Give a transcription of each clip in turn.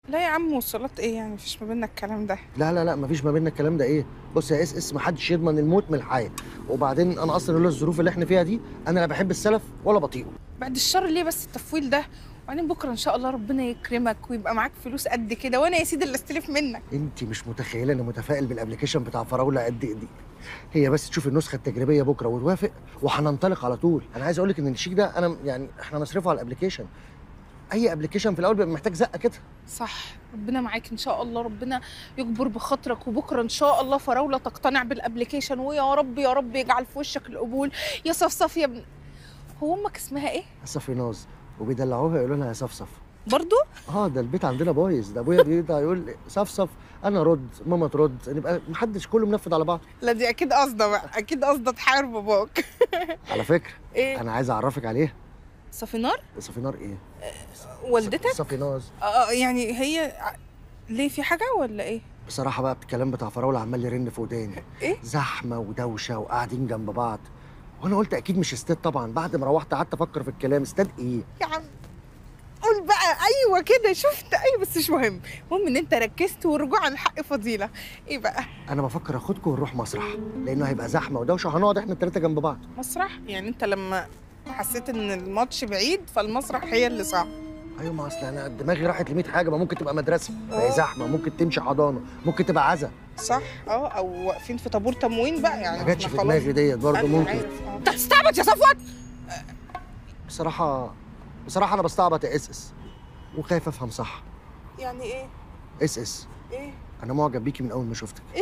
لا يا عم وصلات ايه يعني مفيش ما بيننا الكلام ده لا لا لا مفيش ما بيننا الكلام ده ايه بص يا اس اس محدش يضمن الموت من الحياه وبعدين انا اصلا لولا الظروف اللي احنا فيها دي انا لا بحب السلف ولا بطيئه بعد الشر ليه بس التفويل ده وبعدين بكره ان شاء الله ربنا يكرمك ويبقى معاك فلوس قد كده وانا يا سيدي اللي استلف منك انت مش متخيله انا متفائل بالابلكيشن بتاع فراوله قد ايه دي هي بس تشوف النسخه التجريبيه بكره وتوافق وهننطلق على طول انا عايز اقول لك ان الشيك ده انا يعني احنا نصرفه على الابلكيشن اي ابلكيشن في الاول بيبقى محتاج زقه كده صح ربنا معاك ان شاء الله ربنا يجبر بخاطرك وبكره ان شاء الله فراوله تقتنع بالابلكيشن ويا رب يا رب يجعل في وشك القبول يا صفصف يا ابن هو امك اسمها ايه صفيناز وبيدلعوها يقولوا لها يا صفصف برضو اه ده البيت عندنا بايظ ده ابويا بيقطع يقول صفصف انا رد ماما ترد نبقى محدش كله منفذ على بعض لا دي اكيد قصده بقى اكيد قصده تحارب باباك على فكره ايه انا عايز اعرفك عليها صفينار صفينار ايه والدتك صفيناز اه يعني هي ع- ليه في حاجه ولا ايه بصراحه بقى الكلام بتاع فراوله عمال يرن في وداني إيه؟ زحمه ودوشه وقاعدين جنب بعض وانا قلت اكيد مش استاد طبعا بعد ما روحت قعدت افكر في الكلام استاد ايه يا عم قول بقى ايوه كده شفت ايوه بس مش مهم المهم ان انت ركزت والرجوع عن الحق فضيله ايه بقى انا بفكر اخدكم ونروح مسرح لانه هيبقى زحمه ودوشه هنقعد احنا الثلاثه جنب بعض مسرح يعني انت لما حسيت ان الماتش بعيد فالمسرح هي اللي صعب ايوه ما اصل انا دماغي راحت ل 100 حاجه ما ممكن تبقى مدرسه ما هي زحمه ممكن تمشي حضانه ممكن تبقى عزا صح اه او واقفين في طابور تموين بقى يعني ما جاتش احنا في خلاص- دماغي ديت برضه أنا ممكن عارف، آه. انت بتستعبط يا صفوت بصراحه بصراحه انا بستعبط يا اس اس وخايف افهم صح يعني ايه اس اس ايه انا معجب بيكي من اول ما شفتك ايه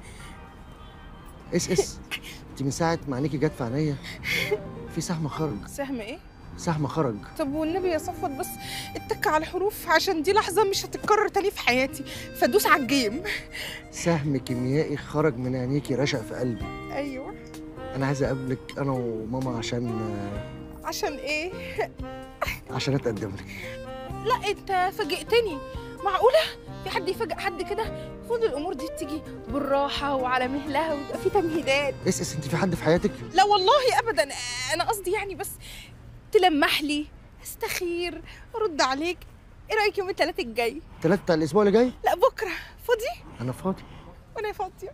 اس اس انت من ساعه ما عينيكي جت في عينيا في سهم خرج سهم ايه سهم خرج طب والنبي يا صفوت بس اتك على الحروف عشان دي لحظه مش هتتكرر تاني في حياتي فدوس على الجيم سهم كيميائي خرج من عينيكي رشق في قلبي ايوه انا عايز اقابلك انا وماما عشان عشان ايه عشان اتقدم لك لا انت فاجئتني معقوله في حد يفاجئ حد كده المفروض الامور دي تيجي بالراحه وعلى مهلها ويبقى في تمهيدات اس اس انت في حد في حياتك لا والله ابدا انا قصدي يعني بس تلمح لي استخير ارد عليك ايه رايك يوم الثلاث الجاي ثلاثة بتاع الاسبوع اللي جاي لا بكره فاضي انا فاضي وانا فاضيه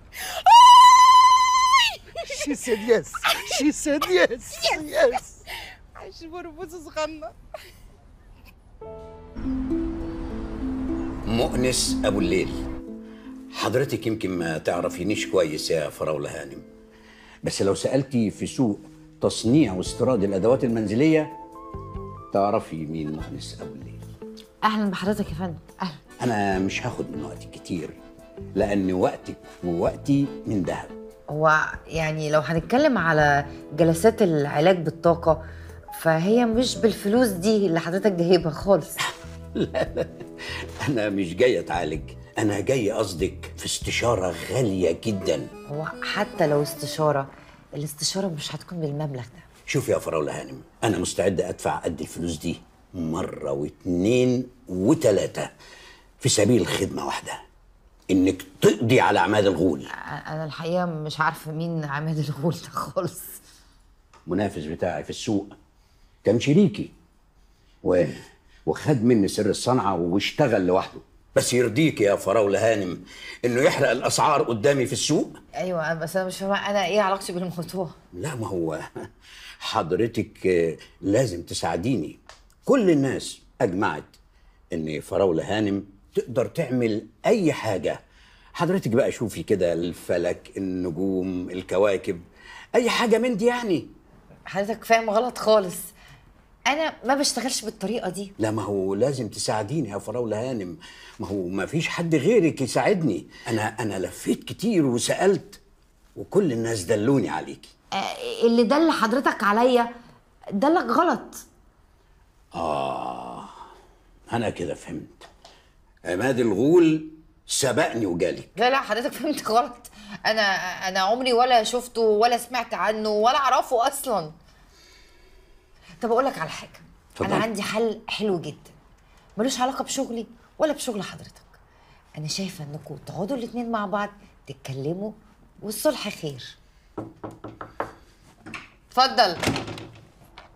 شي سيد يس شي سيد يس يس عايش بربوز صغنن مؤنس ابو الليل حضرتك يمكن ما تعرفينيش كويس يا فراولة هانم بس لو سألتي في سوق تصنيع واستيراد الأدوات المنزلية تعرفي مين مؤنس أبو الليل اهلا بحضرتك يا فندم اهلا أنا مش هاخد من وقتك كتير لأن وقتك ووقتي من ذهب هو يعني لو هنتكلم على جلسات العلاج بالطاقة فهي مش بالفلوس دي اللي حضرتك جايبها خالص أنا مش جاي أتعالج أنا جاي قصدك في استشارة غالية جدا هو حتى لو استشارة الاستشارة مش هتكون بالمبلغ ده شوف يا فراولة هانم أنا مستعد أدفع قد الفلوس دي مرة واتنين وتلاتة في سبيل خدمة واحدة إنك تقضي على عماد الغول انا الحقيقة مش عارفة مين عماد الغول ده خالص منافس بتاعي في السوق كان شريكي و... وخد مني سر الصنعة واشتغل لوحده بس يرضيك يا فراولة هانم إنه يحرق الأسعار قدامي في السوق ايوه بس انا مش فاهمة انا ايه علاقتي بالموضوع لا ما هو حضرتك آه، لازم تساعديني كل الناس أجمعت إن فراولة هانم تقدر تعمل أي حاجة حضرتك بقى شوفي كده الفلك النجوم الكواكب أي حاجة من دي يعني حضرتك فاهم غلط خالص انا ما بشتغلش بالطريقة دي لا ما هو لازم تساعديني يا فراولة هانم ما هو ما فيش حد غيرك يساعدني أنا أنا لفيت كتير وسألت وكل الناس دلوني عليكي آه، اللي دل حضرتك عليا دلك غلط آه أنا كده فهمت عماد الغول سبقني وجالي لا لا حضرتك فهمت غلط انا انا عمري ولا شفته ولا سمعت عنه ولا اعرفه اصلا طب اقول لك على حاجه اتفضل. انا عندي حل حلو جدا ملوش علاقه بشغلي ولا بشغل حضرتك انا شايفه انكم تقعدوا الاتنين مع بعض تتكلموا والصلح خير اتفضل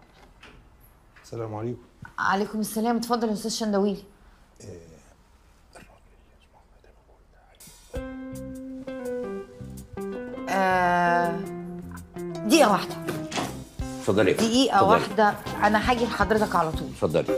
السلام عليكم عليكم السلام اتفضل يا استاذ شندويلي دقيقه واحده اتفضلي دقيقه اتفضلي. واحده انا هاجي لحضرتك على طول اتفضلي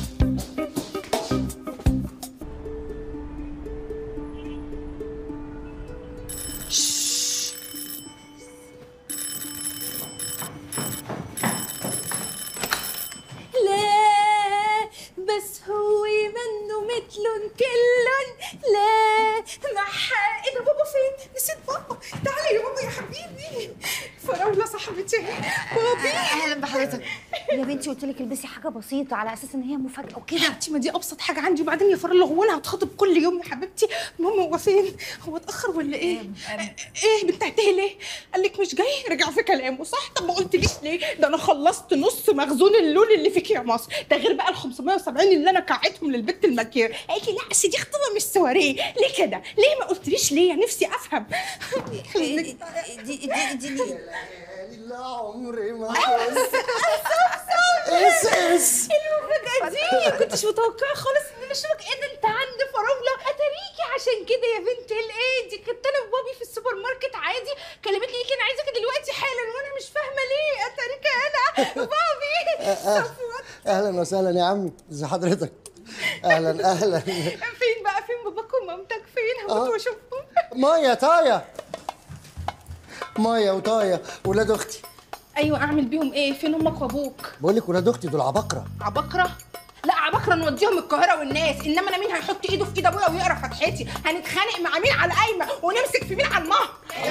لا بس هو منه مثل كل لا مع ايه ده بابا فين؟ نسيت بابا تعالى يا بابا يا حبيبي فراولة صاحبتي بابي اهلا بحضرتك يا بنتي قلت لك البسي حاجه بسيطه على اساس ان هي مفاجاه وكده انت ما دي ابسط حاجه عندي وبعدين يا فراولة هو انا هتخطب كل يوم يا حبيبتي المهم هو فين؟ هو اتاخر ولا ايه؟ ايه بنتعتيه ليه؟ قال لك مش جاي رجع في كلامه صح؟ طب ما قلتليش ليه؟ ده انا خلصت نص مخزون اللون اللي فيك يا مصر ده غير بقى ال 570 اللي انا كعيتهم للبت المكير قالت لي لا أصل دي خطوبه مش سواريه ليه كده؟ ليه ما قلتليش ليه؟ يا نفسي افهم دي دي دي, دي, دي. لا عمري ما اس اس المفاجأة دي ما كنتش متوقعة خالص ان انا اشوفك ايه ده انت عند فراولة اتاريكي عشان كده يا بنت الايه دي كنت انا وبابي في السوبر ماركت عادي كلمتني قالت لي انا عايزاكي دلوقتي حالا وانا مش فاهمة ليه اتاريكي انا بابي صفوت اهلا وسهلا يا عمي ازي حضرتك اهلا اهلا فين بقى فين باباك ومامتك فين هموت آه. واشوفهم مايا تايا مايا وتايا ولاد اختي ايوه اعمل بيهم ايه فين امك وابوك بقول لك ولاد اختي دول عبقره عبقرة لا عبقرة نوديهم القاهرة والناس انما انا مين هيحط ايده في ايد ابويا ويقرا فتحتي هنتخانق مع مين على قايمة ونمسك في مين على النهر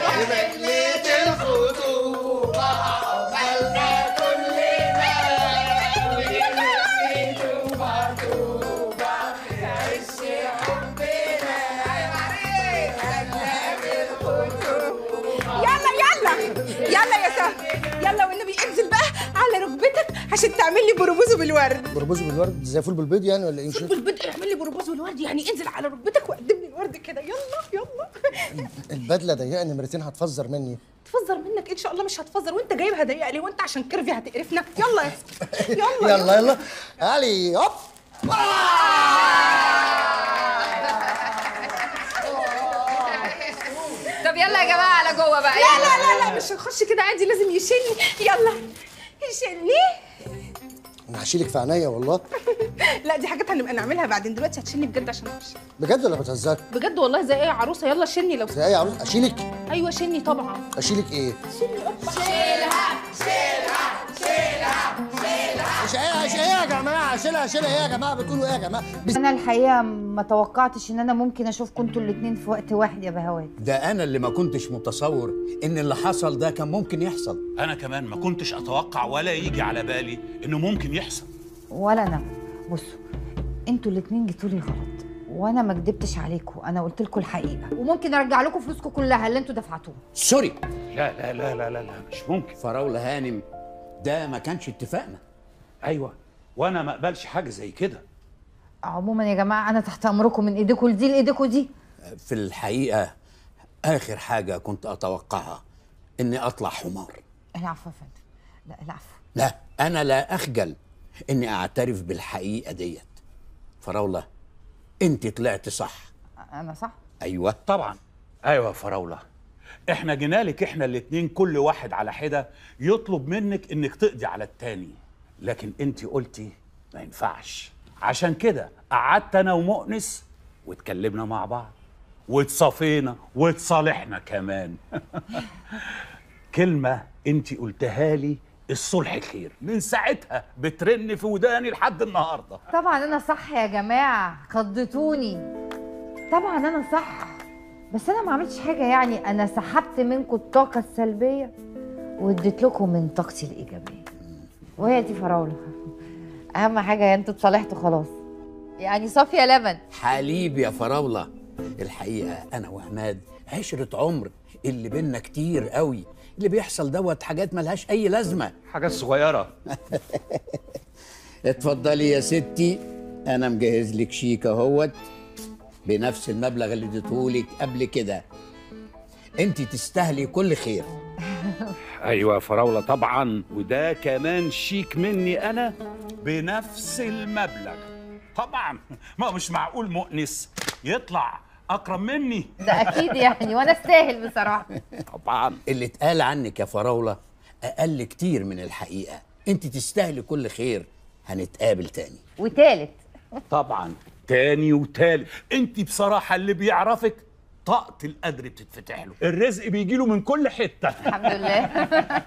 يلا يلا يلا يا سهل يلا والنبي انزل بقى على ركبتك عشان تعمل لي بروبوز بالورد بربوز بالورد زي فول بالبيض يعني ولا ايه مش فوت بالبدء اعمل لي بروبوز بالورد يعني انزل على ركبتك وقدم لي الورد كده يلا يلا البدله ضيقه نمرتين هتفزر مني تفزر منك ان شاء الله مش هتفزر وانت جايبها ضيقه ليه وانت عشان كيرفي هتقرفنا يلا يا سكر. يلا يلا يلا علي هوب طب يلا يا جماعه على جوه بقى لا لا لا لا مش هنخش كده عادي لازم يشيلني يلا يشيلني انا هشيلك في عينيا والله لا دي حاجات هنبقى نعملها بعدين دلوقتي هتشيلني بجد عشان اخش بجد ولا بتهزري بجد والله زي ايه يا عروسه يلا شيلني لو زي ايه يا عروس اشيلك ايوه شيلني طبعا اشيلك ايه مش ايه مش ايه يا جماعه اشيلها اشيلها ايه يا جماعه بتقولوا ايه يا جماعه بس انا الحقيقه ما توقعتش ان انا ممكن اشوفكم انتوا الاتنين في وقت واحد يا بهوات ده انا اللي ما كنتش متصور ان اللي حصل ده كان ممكن يحصل انا كمان ما كنتش اتوقع ولا يجي على بالي انه ممكن يحصل ولا انا بصوا انتوا الاتنين جيتوا لي غلط وانا ما كدبتش عليكم انا قلت لكم الحقيقه وممكن ارجع لكم فلوسكم كلها اللي انتوا دفعتوها سوري لا لا لا لا لا, لا مش ممكن فراولة هانم ده ما كانش اتفاقنا ايوه وانا ما اقبلش حاجه زي كده عموما يا جماعه انا تحت امركم من ايديكم لدي لايديكم دي في الحقيقة آخر حاجة كنت أتوقعها إني أطلع حمار العفو يا فندم لا العفو لا أنا لا أخجل إني أعترف بالحقيقة ديت فراولة أنت طلعت صح انا صح أيوة طبعا ايوه يا فراوله احنا جينالك احنا الاتنين كل واحد على حده يطلب منك انك تقضي على التاني لكن انت قلتي ما ينفعش عشان كده قعدت انا ومؤنس واتكلمنا مع بعض واتصافينا واتصالحنا كمان كلمه انت قلتها لي الصلح خير من ساعتها بترن في وداني لحد النهارده طبعا انا صح يا جماعه خضتوني طبعا انا صح بس انا ما عملتش حاجه يعني انا سحبت منكم الطاقه السلبيه واديت لكم من طاقتي الايجابيه وهي دي فراوله اهم حاجه انتوا اتصالحتوا خلاص يعني صافيه لبن حليب يا فراولة الحقيقة أنا وعماد عشرة عمر اللي بينا كتير قوي اللي بيحصل دوت حاجات ملهاش أي لازمة حاجات صغيره اتفضلي يا ستي انا مجهز لك شيك اهوت بنفس المبلغ اللي اديتهولك قبل كده انت تستاهلي كل خير ايوه يا فراوله طبعا وده كمان شيك مني انا بنفس المبلغ طبعا ما مش معقول مؤنس يطلع اكرم مني ده اكيد يعني وانا استاهل بصراحه طبعا اللي اتقال عنك يا فراولة اقل كتير من الحقيقه انت تستاهلي كل خير هنتقابل تاني وتالت طبعا تاني وتالت انت بصراحه اللي بيعرفك طاقة القدر بتتفتح له الرزق بيجي له من كل حتة الحمد لله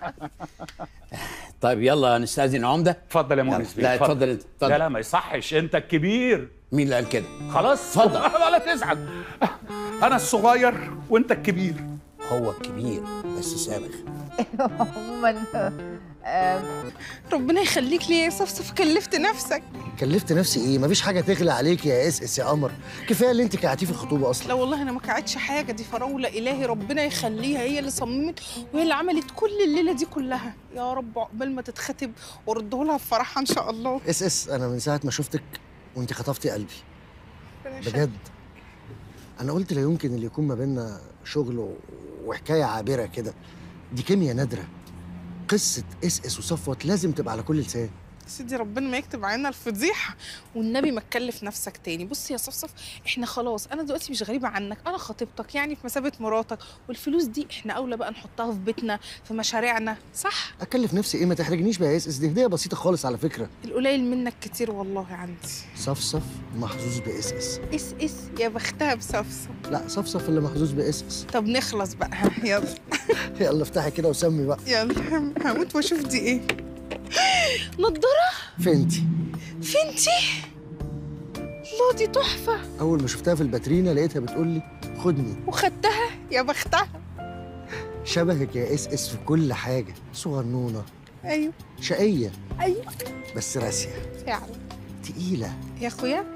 طيب يلا نستاذن عمده اتفضل يا مهندس يلا. بيه، لا اتفضل انت اتفضل لا لا ما يصحش انت الكبير مين اللي قال كده خلاص اتفضل. ولا تزعل انا الصغير وانت الكبير هو الكبير بس سابغ عموما آم، ربنا يخليك ليه يا صفصف كلفت نفسك كلفت نفسي ايه مفيش حاجه تغلى عليك يا اس اس يا قمر كفايه اللي انت كعتيه في الخطوبه اصلا لا والله انا ما كعدتش حاجه دي فراوله الهي ربنا يخليها هي اللي صممت وهي اللي عملت كل الليله دي كلها يا رب عقبال ما تتختم ورده لها بفرحها ان شاء الله اس اس انا من ساعه ما شفتك وانت خطفتي قلبي ربنا يخليك. بجد انا قلت لا يمكن اللي يكون ما بيننا شغل و- وحكايه عابره كده دي كيمياء نادره قصه اس اس وصفوت لازم تبقى على كل لسان سيدي ربنا ما يكتب علينا الفضيحه والنبي ما تكلف نفسك تاني بص يا صفصف احنا خلاص انا دلوقتي مش غريبه عنك انا خطيبتك يعني في مثابه مراتك والفلوس دي احنا اولى بقى نحطها في بيتنا في مشاريعنا صح اكلف نفسي ايه ما تحرجنيش بقى يا اس اس دي هديه بسيطه خالص على فكره القليل منك كتير والله عندي صفصف محظوظ باس اس اس اس يا بختها بصفصف لا صفصف اللي محظوظ باس اس طب نخلص بقى يلا يلا افتحي كده وسمي بقى يلا هموت واشوف دي ايه نضاره فينتي فنتي الله دي تحفه اول ما شفتها في الباترينا لقيتها بتقول لي خدني وخدتها يا بختها شبهك يا اس اس في كل حاجه صغنونه ايوه شقيه ايوه بس راسيه فعلا تقيله يا اخويا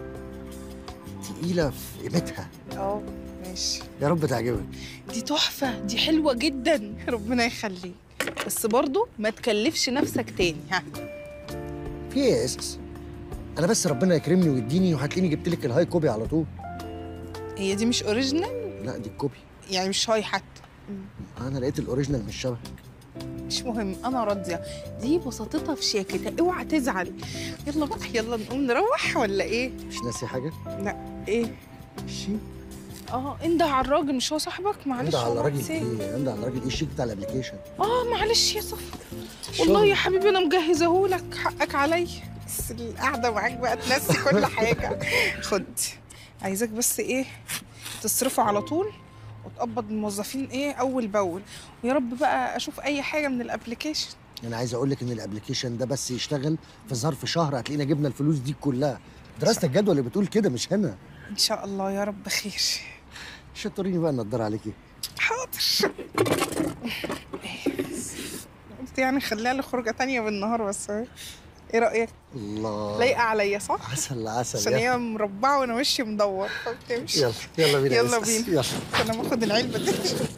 تقيله في قيمتها اه ماشي يا رب تعجبك دي تحفه دي حلوه جدا ربنا يخليك بس برضو ما تكلفش نفسك تاني ها في ايه يا اس اس انا بس ربنا يكرمني ويديني وهتلاقيني جبت لك الهاي كوبي على طول هي دي مش اوريجينال لا دي الكوبي يعني مش هاي حتى انا لقيت الاوريجينال مش شبهك مش مهم انا راضيه دي بساطتها في شياكتها اوعى تزعل يلا بقى يلا نقوم نروح ولا ايه مش ناسي حاجه لا ايه شي اه انده على الراجل مش هو صاحبك معلش عندها على والله راجل نسيت. ايه عندها على راجل ايه الشيك بتاع الابلكيشن اه معلش يا صفر والله يا حبيبي انا مجهزهولك حقك عليا بس القعده معاك بقى تنسي كل حاجه خد عايزاك بس ايه تصرفه على طول وتقبض الموظفين ايه اول باول ويا رب بقى اشوف اي حاجه من الابلكيشن انا عايز اقول لك ان الابلكيشن ده بس يشتغل في ظرف شهر هتلاقينا جبنا الفلوس دي كلها دراسه الجدوى اللي بتقول كده مش هنا ان شاء الله يا رب خير شطريني بقى النضاره عليكي حاضر قلت يعني خليها لخروجه تانية بالنهار بس ايه رايك الله لايقه عليا صح عسل عسل عشان يلا هي مربعه وانا وشي مدور فبتمشي يلا يلا بينا يا يلا أساس. بينا. يلا انا باخد العلبه دي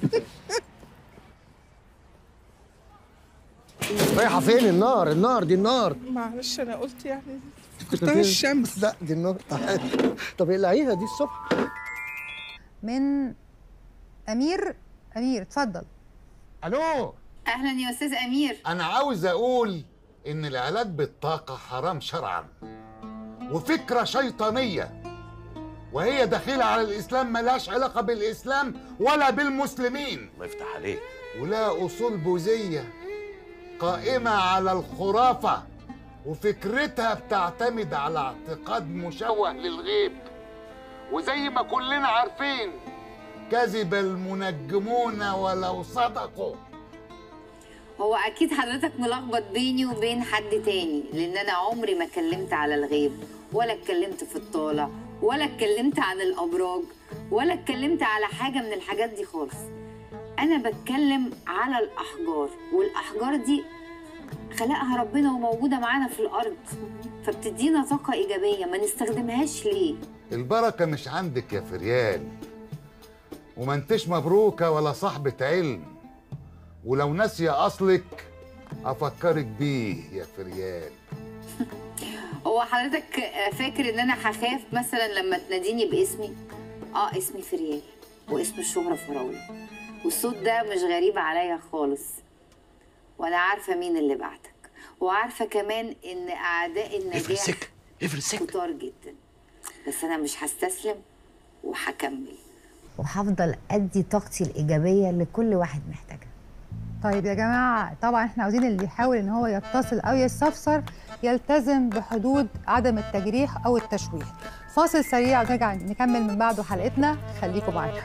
رايحه فين النار النار دي النار معلش انا قلت يعني افتكرتها الشمس لا دي النار تعالي طب اقلعيها دي الصبح من امير امير اتفضل الو اهلا يا استاذ امير انا عاوز اقول ان العلاج بالطاقه حرام شرعا وفكره شيطانيه وهي داخله على الاسلام ملهاش علاقه بالاسلام ولا بالمسلمين الله يفتح عليك ولا اصول بوذيه قائمه على الخرافه وفكرتها بتعتمد على اعتقاد مشوه للغيب وزي ما كلنا عارفين كذب المنجمون ولو صدقوا هو اكيد حضرتك ملخبط بيني وبين حد تاني لان انا عمري ما اتكلمت على الغيب ولا اتكلمت في الطالع ولا اتكلمت عن الابراج ولا اتكلمت على حاجه من الحاجات دي خالص انا بتكلم على الاحجار والاحجار دي خلقها ربنا وموجوده معانا في الارض فبتدينا طاقه ايجابيه ما نستخدمهاش ليه البركة مش عندك يا فريال وما انتش مبروكة ولا صاحبة علم ولو ناسية أصلك أفكرك بيه يا فريال هو حضرتك فاكر ان انا هخاف مثلا لما تناديني باسمي اه اسمي فريال واسم الشهرة فراولة والصوت ده مش غريب عليا خالص وانا عارفة مين اللي بعتك وعارفة كمان ان اعداء النجاح كتار جدا بس انا مش هستسلم وهكمل وهفضل ادي طاقتي الايجابيه اللي كل واحد محتاجها طيب يا جماعه طبعا احنا عاوزين اللي يحاول ان هو يتصل او يستفسر يلتزم بحدود عدم التجريح او التشويه فاصل سريع ونرجع نكمل من بعده حلقتنا خليكم معانا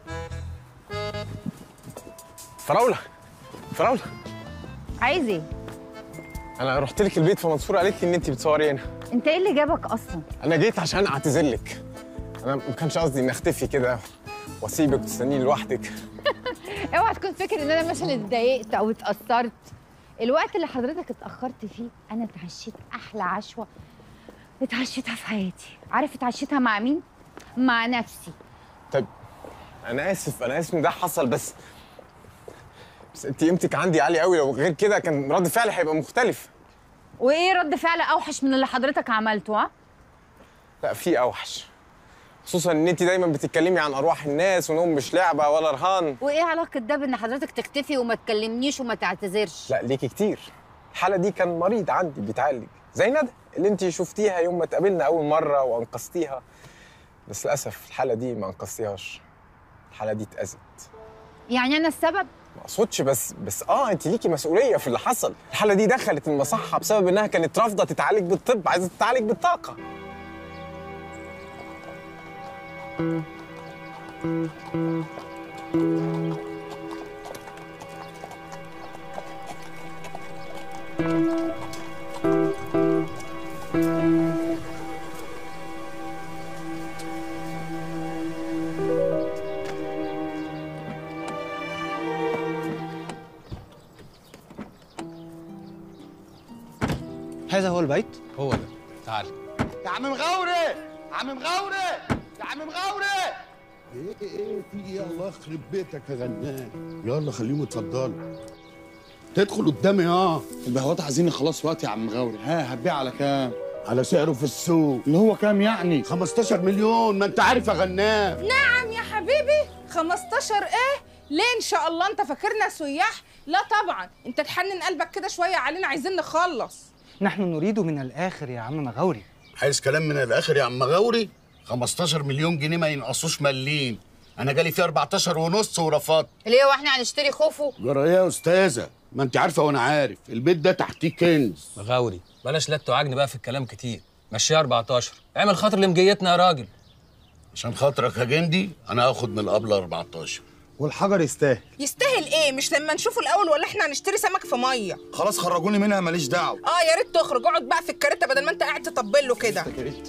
فراوله فراوله عايز ايه انا رحت لك البيت فمنصور قالت لي ان انت بتصوري هنا انت ايه اللي جابك اصلا انا جيت عشان اعتذر لك انا ما كانش قصدي اني اختفي كده واسيبك وتستنيني لوحدك اوعى تكون فاكر ان انا مثلا اتضايقت او اتاثرت الوقت اللي حضرتك اتاخرت فيه انا اتعشيت احلى عشوه اتعشيتها في حياتي عارف اتعشيتها مع مين مع نفسي طيب انا اسف انا اسف ان ده حصل بس بس انت قيمتك عندي عاليه قوي لو غير كده كان رد فعلي هيبقى مختلف وايه رد فعل اوحش من اللي حضرتك عملته ها لا في اوحش خصوصا ان انت دايما بتتكلمي عن ارواح الناس وانهم مش لعبه ولا رهان وايه علاقه ده بان حضرتك تختفي وما تكلمنيش وما تعتذرش لا ليكي كتير الحاله دي كان مريض عندي بيتعالج زي ندى اللي انت شفتيها يوم ما اتقابلنا اول مره وانقذتيها بس للاسف الحاله دي ما انقذتيهاش الحاله دي اتاذت يعني انا السبب ما اقصدش بس بس اه انت ليكي مسؤوليه في اللي حصل الحاله دي دخلت المصحه بسبب انها كانت رافضه تتعالج بالطب عايزه تتعالج بالطاقه هذا هو البيت هو ده تعال يا عم مغاوري عم مغاوري يا عم مغاوري ايه ايه في ايه الله يخرب بيتك يا غنان يلا خليهم يتفضلوا تدخل قدامي اه البهوات عايزين يخلصوا وقت يا عم غاوري ها هتبيع على كام على سعره في السوق اللي هو كام يعني 15 مليون ما انت عارف يا غنام نعم يا حبيبي 15 ايه ليه ان شاء الله انت فاكرنا سياح لا طبعا انت تحنن قلبك كده شويه علينا عايزين نخلص نحن نريد من الاخر يا عم مغاوري عايز كلام من الاخر يا عم مغاوري 15 مليون جنيه ما ينقصوش مليم انا جالي فيه 14 ونص ورفضت ليه واحنا هنشتري خوفه جرى ايه يا استاذه ما انت عارفه وانا عارف البيت ده تحتيه كنز مغاوري بلاش لت وعجن بقى في الكلام كتير مشيها 14 اعمل خاطر لمجيتنا يا راجل عشان خاطرك يا جندي انا هاخد من القبله 14 والحجر يستاهل يستاهل ايه مش لما نشوفه الاول ولا احنا هنشتري سمك في ميه خلاص خرجوني منها ماليش دعوه اه يا ريت تخرج اقعد بقى في الكارته بدل ما انت قاعد تطبل له كده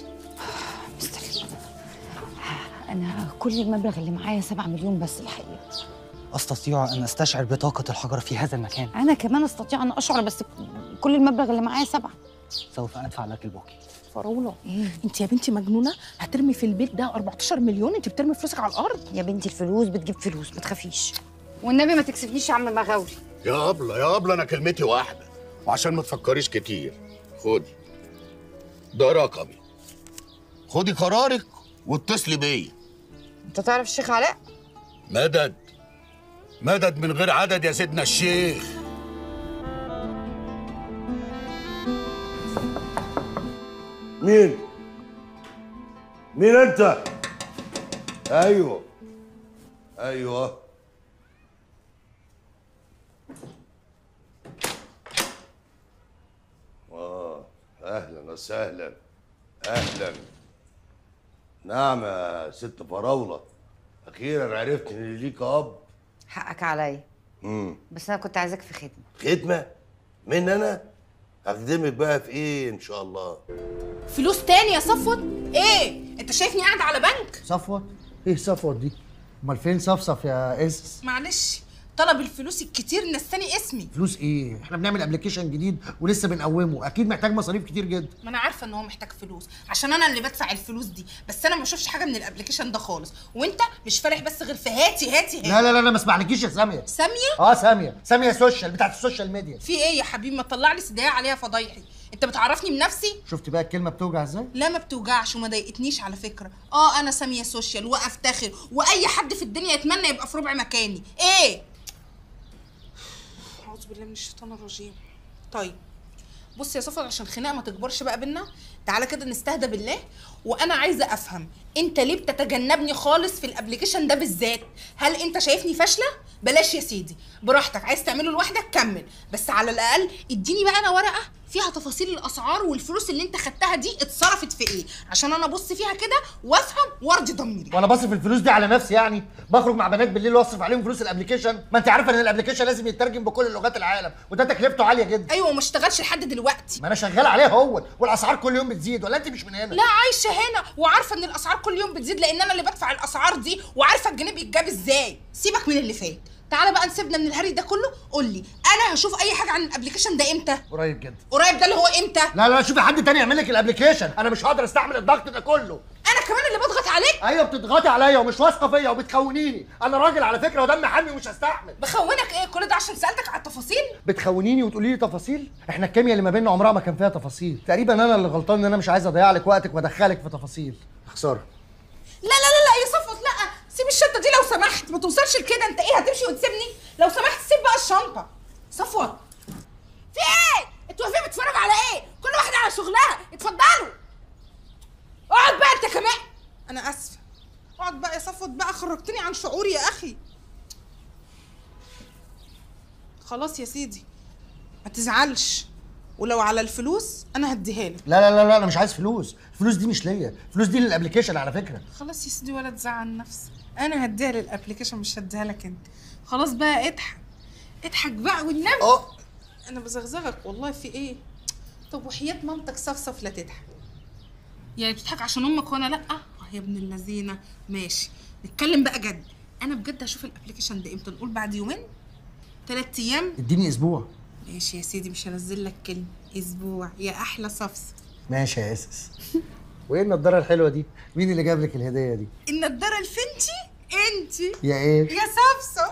انا كل المبلغ اللي معايا 7 مليون بس الحقيقه استطيع ان استشعر بطاقه الحجر في هذا المكان انا كمان استطيع ان اشعر بس كل المبلغ اللي معايا سبعة سوف ادفع لك الباقي فراوله انت يا بنتي مجنونه هترمي في البيت ده 14 مليون انت بترمي فلوسك على الارض يا بنتي الفلوس بتجيب فلوس ما تخافيش والنبي ما تكسفنيش يا عم مغاوري يا ابله يا ابله انا كلمتي واحده وعشان ما تفكريش كتير خدي ده رقمي خدي قرارك واتصلي بيا انت تعرف الشيخ علاء مدد مدد من غير عدد يا سيدنا الشيخ مين؟ مين انت؟ ايوه ايوه اه اهلا وسهلا اهلا نعم يا ست فراوله اخيرا عرفت ان ليك اب حقك عليا امم بس انا كنت عايزاك في خدمه خدمه من انا اخدمك بقى في ايه ان شاء الله فلوس تاني يا صفوت ايه انت شايفني قاعده على بنك صفوت ايه صفوت دي امال فين صفصف يا اسس معلش طلب الفلوس الكتير نساني اسمي فلوس ايه احنا بنعمل ابلكيشن جديد ولسه بنقومه اكيد محتاج مصاريف كتير جدا ما انا عارفه ان هو محتاج فلوس عشان انا اللي بدفع الفلوس دي بس انا ما بشوفش حاجه من الابلكيشن ده خالص وانت مش فارح بس غير في هاتي هاتي هاتي لا لا لا لا ما اسمعلكيش يا ساميه ساميه اه ساميه ساميه سوشيال بتاعت السوشيال ميديا في ايه يا حبيبي ما تطلع لي صداع عليها فضايحي انت بتعرفني بنفسي شفت بقى الكلمه بتوجع ازاي لا ما بتوجعش وما ضايقتنيش على فكره اه انا ساميه سوشيال وافتخر واي حد في الدنيا يتمنى يبقى في ربع مكاني ايه اعوذ بالله من الشيطان الرجيم طيب بص يا صفر عشان خناقه ما تكبرش بقى بينا تعالى كده نستهدى بالله وانا عايزه افهم انت ليه بتتجنبني خالص في الابلكيشن ده بالذات هل انت شايفني فاشله بلاش يا سيدي براحتك عايز تعمله لوحدك كمل بس على الاقل اديني بقى انا ورقه فيها تفاصيل الاسعار والفلوس اللي انت خدتها دي اتصرفت في ايه عشان انا ابص فيها كده وافهم وارضي ضميري وانا بصرف الفلوس دي على نفسي يعني بخرج مع بنات بالليل واصرف عليهم فلوس الابلكيشن ما انت عارفه ان الابلكيشن لازم يترجم بكل لغات العالم وده تكلفته عاليه جدا ايوه وما اشتغلش لحد دلوقتي ما انا شغال عليه هو والاسعار كل يوم بتزيد ولا انت مش من هنا لا عايشه هنا وعارفه ان الاسعار كل يوم بتزيد لان انا اللي بدفع الاسعار دي وعارفه الجنيه بيتجاب ازاي سيبك من اللي فات تعالى بقى نسيبنا من الهري ده كله قول لي انا هشوف اي حاجه عن الابلكيشن ده امتى قريب جدا قريب ده اللي هو امتى لا لا شوفي حد تاني يعمل لك الابلكيشن انا مش هقدر استحمل الضغط ده كله انا كمان اللي بضغط عليك ايوه بتضغطي عليا ومش واثقه فيا وبتخونيني انا راجل على فكره ودم حامي ومش هستحمل بخونك ايه كل ده عشان سالتك على التفاصيل بتخونيني وتقولي لي تفاصيل احنا الكيمياء اللي ما بيننا عمرها ما كان فيها تفاصيل تقريبا انا اللي غلطان ان انا مش عايز اضيع لك وقتك وادخلك في تفاصيل خساره لا لا لا لا يا صفوت لا سيب الشنطه دي لو سمحت ما توصلش لكده انت ايه هتمشي وتسيبني لو سمحت سيب بقى الشنطه صفوت في ايه انتوا واقفين بتتفرجوا على ايه كل واحده على شغلها اتفضلوا اقعد بقى انت كمان انا اسفه اقعد بقى يا صفوت بقى خرجتني عن شعوري يا اخي خلاص يا سيدي ما تزعلش ولو على الفلوس انا هديها لك لا لا لا لا انا مش عايز فلوس الفلوس دي مش ليا الفلوس دي للابلكيشن على فكره خلاص يا سيدي ولا تزعل نفسك انا هديها للابلكيشن مش هديها لك انت خلاص بقى اضحك اضحك بقى والنبي انا بزغزغك والله في ايه طب وحياة مامتك صفصف لا تضحك يعني بتضحك عشان امك وانا لا اه يا ابن اللذينه ماشي نتكلم بقى جد انا بجد هشوف الابلكيشن ده امتى نقول بعد يومين ثلاث ايام اديني اسبوع ماشي يا سيدي مش هنزل لك كلمه اسبوع يا احلى صفصف ماشي يا اسس وايه النضاره الحلوه دي مين اللي جاب لك الهديه دي النضاره الفنتي انتي يا ايه يا صفصف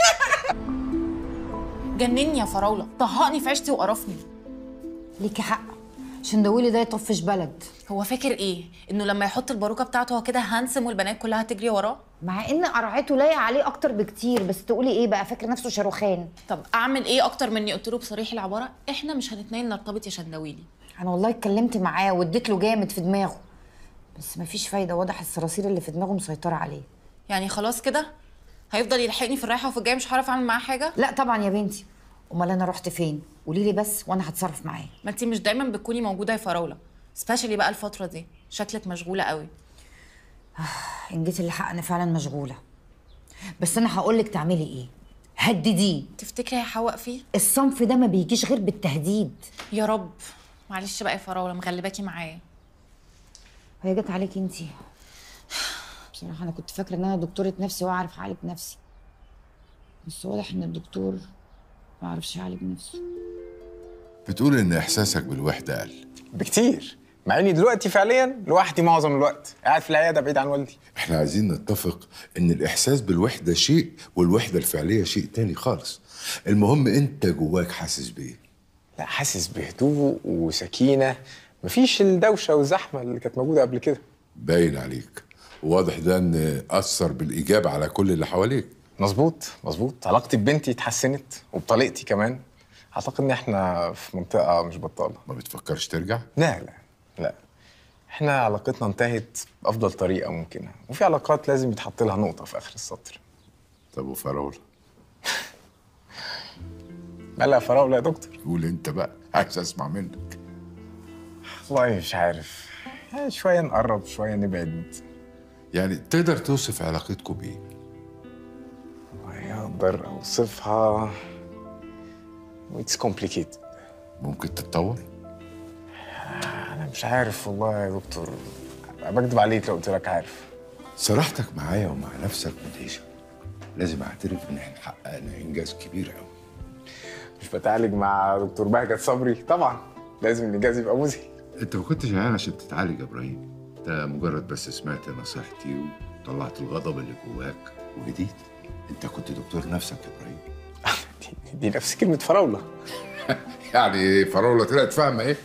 جنني يا فراوله طهقني في عيشتي وقرفني ليكي حق شندويلي ده يطفش بلد هو فاكر ايه انه لما يحط الباروكه بتاعته هو كده هانسم والبنات كلها تجري وراه مع ان قرعته لايقه عليه اكتر بكتير بس تقولي ايه بقى فاكر نفسه شاروخان طب اعمل ايه اكتر من اني قلت له بصريح العباره احنا مش هنتنين نرتبط يا شندويلي انا والله اتكلمت معاه واديت له جامد في دماغه بس مفيش فايده واضح الصراصير اللي في دماغه مسيطره عليه يعني خلاص كده هيفضل يلحقني في الرايحه وفي الجايه مش هعرف اعمل معاه حاجه لا طبعا يا بنتي امال انا رحت فين قولي لي بس وانا هتصرف معاه ما انت مش دايما بتكوني موجوده يا فراوله سبيشالي بقى الفتره دي شكلك مشغوله قوي ان جيت الحق انا فعلا مشغوله بس انا هقول لك تعملي ايه هدديه تفتكري هيحوق فيه الصنف ده ما بيجيش غير بالتهديد يا رب معلش بقى يا فراوله مغلباكي معايا هي جت عليك انتي بصراحه انا كنت فاكره ان انا دكتوره نفسي واعرف اعالج نفسي بس واضح ان الدكتور ما عرفش يعالج نفسه بتقول ان احساسك بالوحده قل بكتير مع اني دلوقتي فعليا لوحدي معظم الوقت قاعد في العياده بعيد عن والدي احنا عايزين نتفق ان الاحساس بالوحده شيء والوحده الفعليه شيء تاني خالص المهم انت جواك حاسس بايه لا حاسس بهدوء وسكينه مفيش الدوشه والزحمه اللي كانت موجوده قبل كده باين عليك واضح ده ان اثر بالايجاب على كل اللي حواليك مظبوط مظبوط علاقتي ببنتي اتحسنت وبطليقتي كمان اعتقد ان احنا في منطقه مش بطاله ما بتفكرش ترجع لا لا لا احنا علاقتنا انتهت بافضل طريقه ممكنه وفي علاقات لازم يتحط لها نقطه في اخر السطر طب وفراوله مالها فراوله يا دكتور قول انت بقى عايز اسمع منك والله مش عارف يعني شويه نقرب شويه نبعد يعني تقدر توصف علاقتكم بايه والله اقدر اوصفها اتس complicated ممكن تتطور انا مش عارف والله يا دكتور بكدب عليك لو قلت لك عارف صراحتك معايا ومع نفسك مدهشه لازم اعترف ان احنا حققنا انجاز كبير قوي مش بتعالج مع دكتور بهجت صبري طبعا لازم الانجاز يبقى مذهل انت ما كنتش جعان عشان تتعالج يا ابراهيم انت مجرد بس سمعت نصيحتي وطلعت الغضب اللي جواك وهديت انت كنت دكتور نفسك يا ابراهيم دي, دي نفس كلمه فراوله يعني فراوله طلعت فاهمه ايه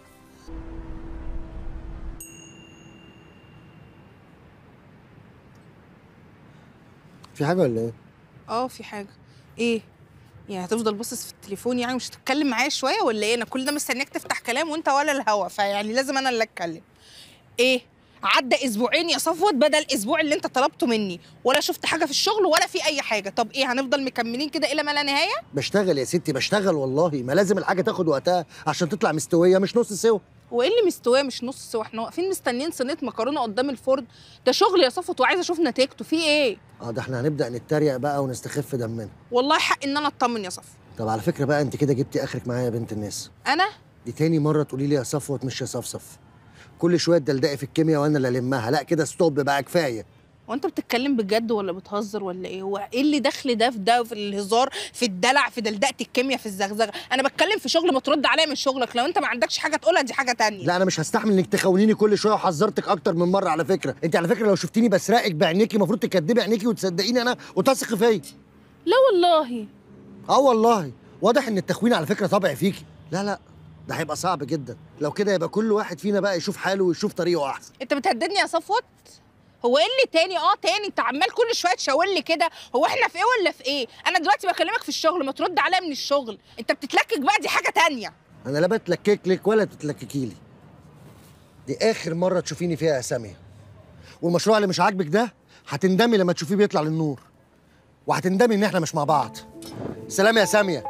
في حاجه ولا ايه اه في حاجه ايه يعني هتفضل باصص في التليفون يعني مش هتتكلم معايا شويه ولا ايه انا كل ده مستنياك تفتح كلام وانت ولا الهوا فيعني لازم انا اللي اتكلم ايه عدى اسبوعين يا صفوت بدل الاسبوع اللي انت طلبته مني ولا شفت حاجه في الشغل ولا في اي حاجه طب ايه هنفضل مكملين كده الى ما لا نهايه بشتغل يا ستي بشتغل والله ما لازم الحاجه تاخد وقتها عشان تطلع مستويه مش نص سوا وايه اللي مستواه مش نص سوا احنا واقفين مستنيين صينيه مكرونه قدام الفرن ده شغل يا صفوت وعايزه اشوف نتيجته في ايه اه ده احنا هنبدا نتريق بقى ونستخف دمنا والله حق ان انا اطمن يا صفوت طب على فكره بقى انت كده جبتي اخرك معايا يا بنت الناس انا دي تاني مره تقولي لي يا صفوت مش يا صفصف كل شويه تدلدقي في الكيمياء وانا اللي المها لا كده ستوب بقى كفايه وانت بتتكلم بجد ولا بتهزر ولا ايه هو ايه اللي دخل ده في ده في الهزار في الدلع في دلدقه الكيمياء في الزغزغه انا بتكلم في شغل ما ترد عليا من شغلك لو انت ما عندكش حاجه تقولها دي حاجه تانية لا انا مش هستحمل انك تخونيني كل شويه وحذرتك اكتر من مره على فكره انت على فكره لو شفتيني بسرقك بعينيكي المفروض تكدبي عينيكي وتصدقيني انا وتثقي فيا لا والله اه والله واضح ان التخوين على فكره طبع فيكي لا لا ده هيبقى صعب جدا لو كده يبقى كل واحد فينا بقى يشوف حاله ويشوف طريقه احسن انت بتهددني يا صفوت هو ايه اللي تاني اه تاني انت عمال كل شويه تشاور لي كده هو احنا في ايه ولا في ايه انا دلوقتي بكلمك في الشغل ما ترد عليا من الشغل انت بتتلكك بقى دي حاجه تانية انا لا بتلكك لك ولا تتلككي لي دي اخر مره تشوفيني فيها يا ساميه والمشروع اللي مش عاجبك ده هتندمي لما تشوفيه بيطلع للنور وهتندمي ان احنا مش مع بعض سلام يا ساميه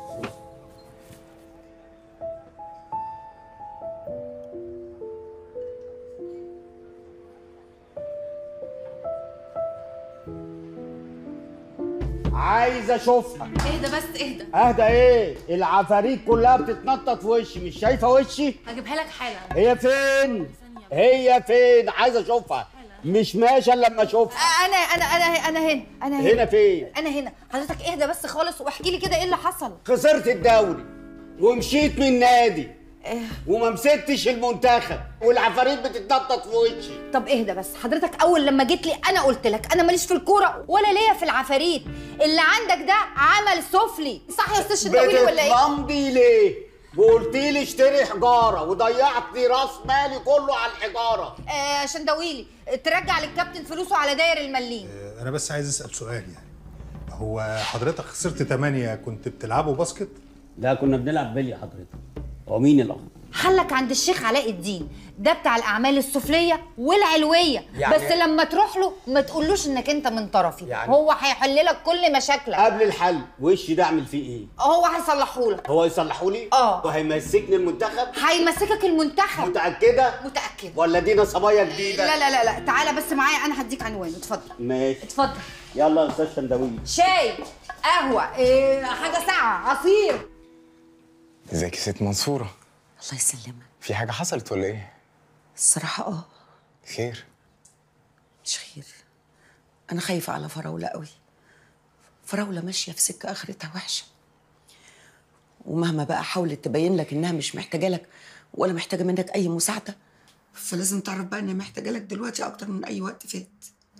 عايز اشوفها اهدى بس اهدى اهدى ايه العفاريت كلها بتتنطط في وشي مش شايفه وشي هجيبها لك حالا هي فين هي فين عايز اشوفها مش ماشي الا لما اشوفها انا انا انا انا هنا انا هنا هنا فين انا هنا حضرتك اهدى بس خالص واحكي لي كده ايه اللي حصل خسرت الدوري ومشيت من النادي وما مسكتش المنتخب والعفاريت بتتنطط في وشي طب اهدى بس حضرتك اول لما جيت لي انا قلت لك انا ماليش في الكوره ولا ليا في العفاريت اللي عندك ده عمل سفلي صح يا استاذ شداوي ولا ايه بتتلمضي ليه وقلت لي اشتري حجاره وضيعت لي راس مالي كله على الحجاره آه شندويلي ترجع للكابتن فلوسه على داير المليم انا بس عايز اسال سؤال يعني هو حضرتك خسرت 8 كنت بتلعبوا باسكت لا كنا بنلعب بلي حضرتك هو مين الاخ حلك عند الشيخ علاء الدين ده بتاع الاعمال السفليه والعلويه يعني- بس لما تروح له ما تقولوش انك انت من طرفي يعني- هو هيحل لك كل مشاكلك قبل الحل وشي ده اعمل فيه ايه هو هيصلحه لك هو يصلحوا لي اه وهيمسكني المنتخب هيمسكك المنتخب متاكده متاكده ولا دي نصبايه جديده لا لا لا لا تعالى بس معايا انا هديك عنوان اتفضل ماشي اتفضل يلا يا استاذ شندوي شاي قهوه إيه حاجه ساقعه عصير ازيك يا ست منصورة الله يسلمك في حاجة حصلت ولا ايه؟ الصراحة اه خير مش خير أنا خايفة على فراولة قوي فراولة ماشية في سكة آخرتها وحشة ومهما بقى حاولت تبين لك إنها مش محتاجة لك ولا محتاجة منك أي مساعدة فلازم تعرف بقى إنها محتاجة لك دلوقتي أكتر من أي وقت فات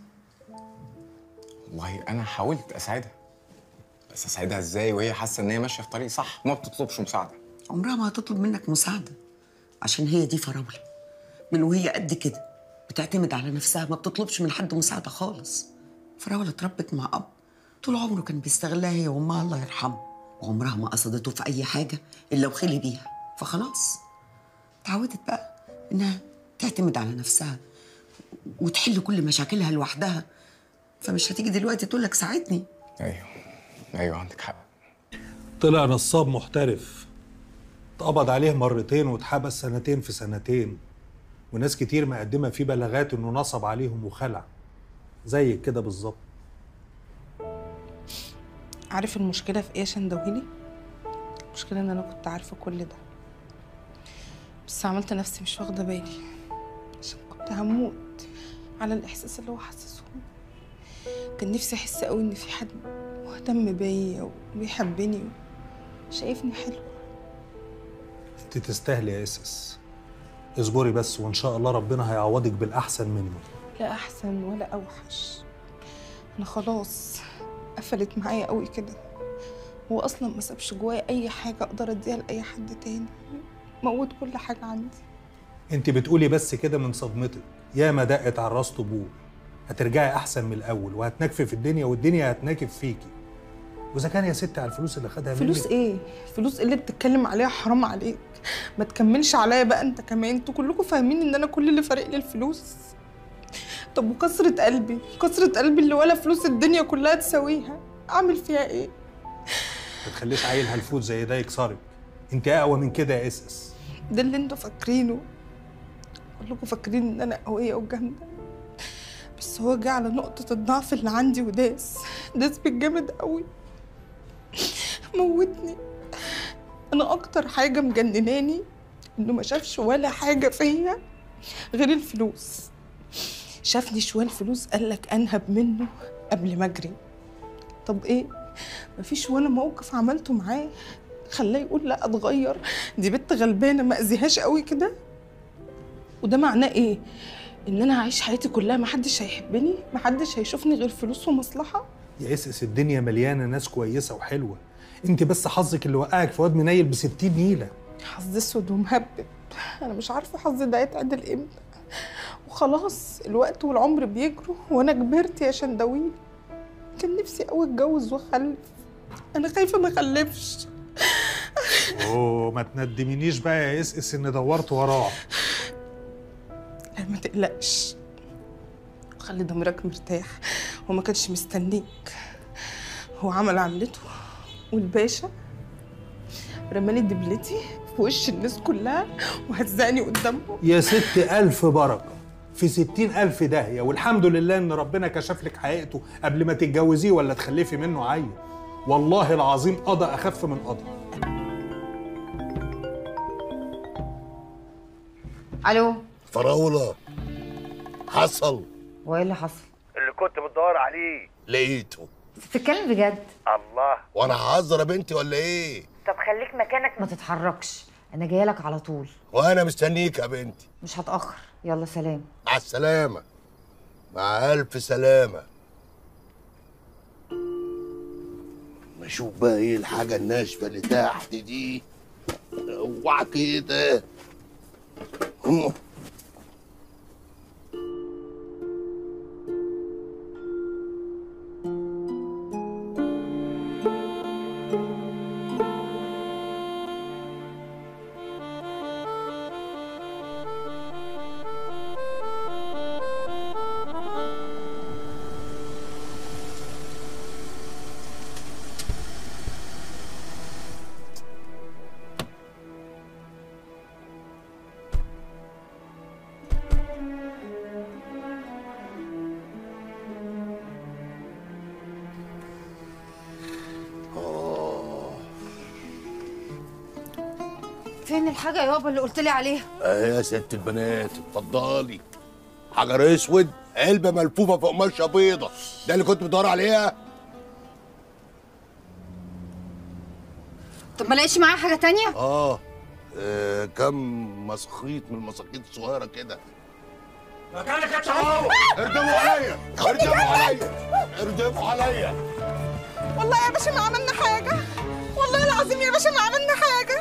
والله أنا حاولت أساعدها بس أساعدها ازاي وهي حاسة إن هي ماشية في طريق صح وما بتطلبش مساعدة عمرها ما هتطلب منك مساعدة عشان هي دي فراولة من وهي قد كده بتعتمد على نفسها ما بتطلبش من حد مساعدة خالص فراولة اتربت مع أب طول عمره كان بيستغلها هي وأمها الله يرحمه وعمرها ما قصدته في أي حاجة إلا وخلي بيها فخلاص اتعودت بقى إنها تعتمد على نفسها وتحل كل مشاكلها لوحدها فمش هتيجي دلوقتي تقول لك ساعدني أيوه أيوه عندك حق طلع نصاب محترف اتقبض عليه مرتين واتحبس سنتين في سنتين وناس كتير مقدمة فيه بلاغات انه نصب عليهم وخلع زي كده بالظبط عارف المشكله في ايه يا شندويلي المشكله ان انا كنت عارفه كل ده بس عملت نفسي مش واخده بالي عشان كنت هموت على الاحساس اللي هو حسسه كان نفسي احس قوي ان في حد مهتم بيا وبيحبني وشايفني حلوه انت تستاهلي يا اسس اصبري بس وان شاء الله ربنا هيعوضك بالاحسن منه لا احسن ولا اوحش انا خلاص قفلت معايا قوي كده هو اصلا ما سابش جوايا اي حاجه اقدر اديها لاي حد تاني موت كل حاجه عندي انت بتقولي بس كده من صدمتك يا ما دقت على الراس طبول هترجعي احسن من الاول وهتنكفي في الدنيا والدنيا هتناكف فيكي واذا كان يا ستي على الفلوس اللي خدها فلوس منك ايه فلوس اللي بتتكلم عليها حرام عليك ما تكملش عليا بقى انت كمان انتوا كلكم فاهمين ان انا كل اللي فارق لي الفلوس طب وكسرة قلبي كسرة قلبي اللي ولا فلوس الدنيا كلها تساويها اعمل فيها ايه ما تخليش عيل هلفوت زي ده يكسرك انت اقوى من كده يا اس اس ده اللي انتوا فاكرينه كلكم فاكرين ان انا قوية وجامدة بس هو جه على نقطة الضعف اللي عندي وداس داس بالجامد قوي موتني انا اكتر حاجة مجنناني انه ما شافش ولا حاجة فيا غير الفلوس شافني شوية فلوس قالك انهب منه قبل ما اجري طب ايه مفيش ولا موقف عملته معاه خلاه يقول لا اتغير دي بنت غلبانه ما اذيهاش قوي كده وده معناه ايه ان انا هعيش حياتي كلها محدش هيحبني محدش هيشوفني غير فلوس ومصلحه يا اس اس الدنيا مليانه ناس كويسه وحلوه انت بس حظك اللي وقعك في واد منيل ب 60 نيله حظ اسود ومهبب انا مش عارفه حظي ده يتعدل امتى وخلاص الوقت والعمر بيجروا وانا كبرت يا شندويل كان نفسي قوي اتجوز واخلف انا خايفه ما اخلفش اوه ما تندمينيش بقى يا اس اس ان دورت وراه لا ما تقلقش خلي ضميرك مرتاح هو ما كانش مستنيك هو عمل عملته والباشا رمالي دبلتي في وش الناس كلها وهزقني قدامهم يا ست ألف بركة في ستين ألف داهية والحمد لله إن ربنا كشف لك حقيقته قبل ما تتجوزيه ولا تخلفي منه عيل والله العظيم قضى أخف من قضى الو فراولة حصل وايه اللي حصل اللي كنت بتدور عليه لقيته بتتكلم بجد الله وانا ههزر يا بنتي ولا ايه طب خليك مكانك ما تتحركش انا جايه لك على طول وانا مستنيك يا بنتي مش هتاخر يلا سلام مع السلامة مع ألف سلامة نشوف بقى ايه الحاجة الناشفة اللي تحت دي اوعى كده هم. فين الحاجه يابا اللي قلت لي عليها اهي يا ست البنات اتفضلي حجر اسود علبة ملفوفة في قماشة بيضة ده اللي كنت بتدور عليها طب ما لقيتش معايا حاجه تانية اه, آه كم مسخيط من المساخيط الصغيرة كده مكانك يا اردموا عليا اردموا عليا اردموا عليا والله يا باشا ما عملنا حاجه والله العظيم يا باشا ما عملنا حاجه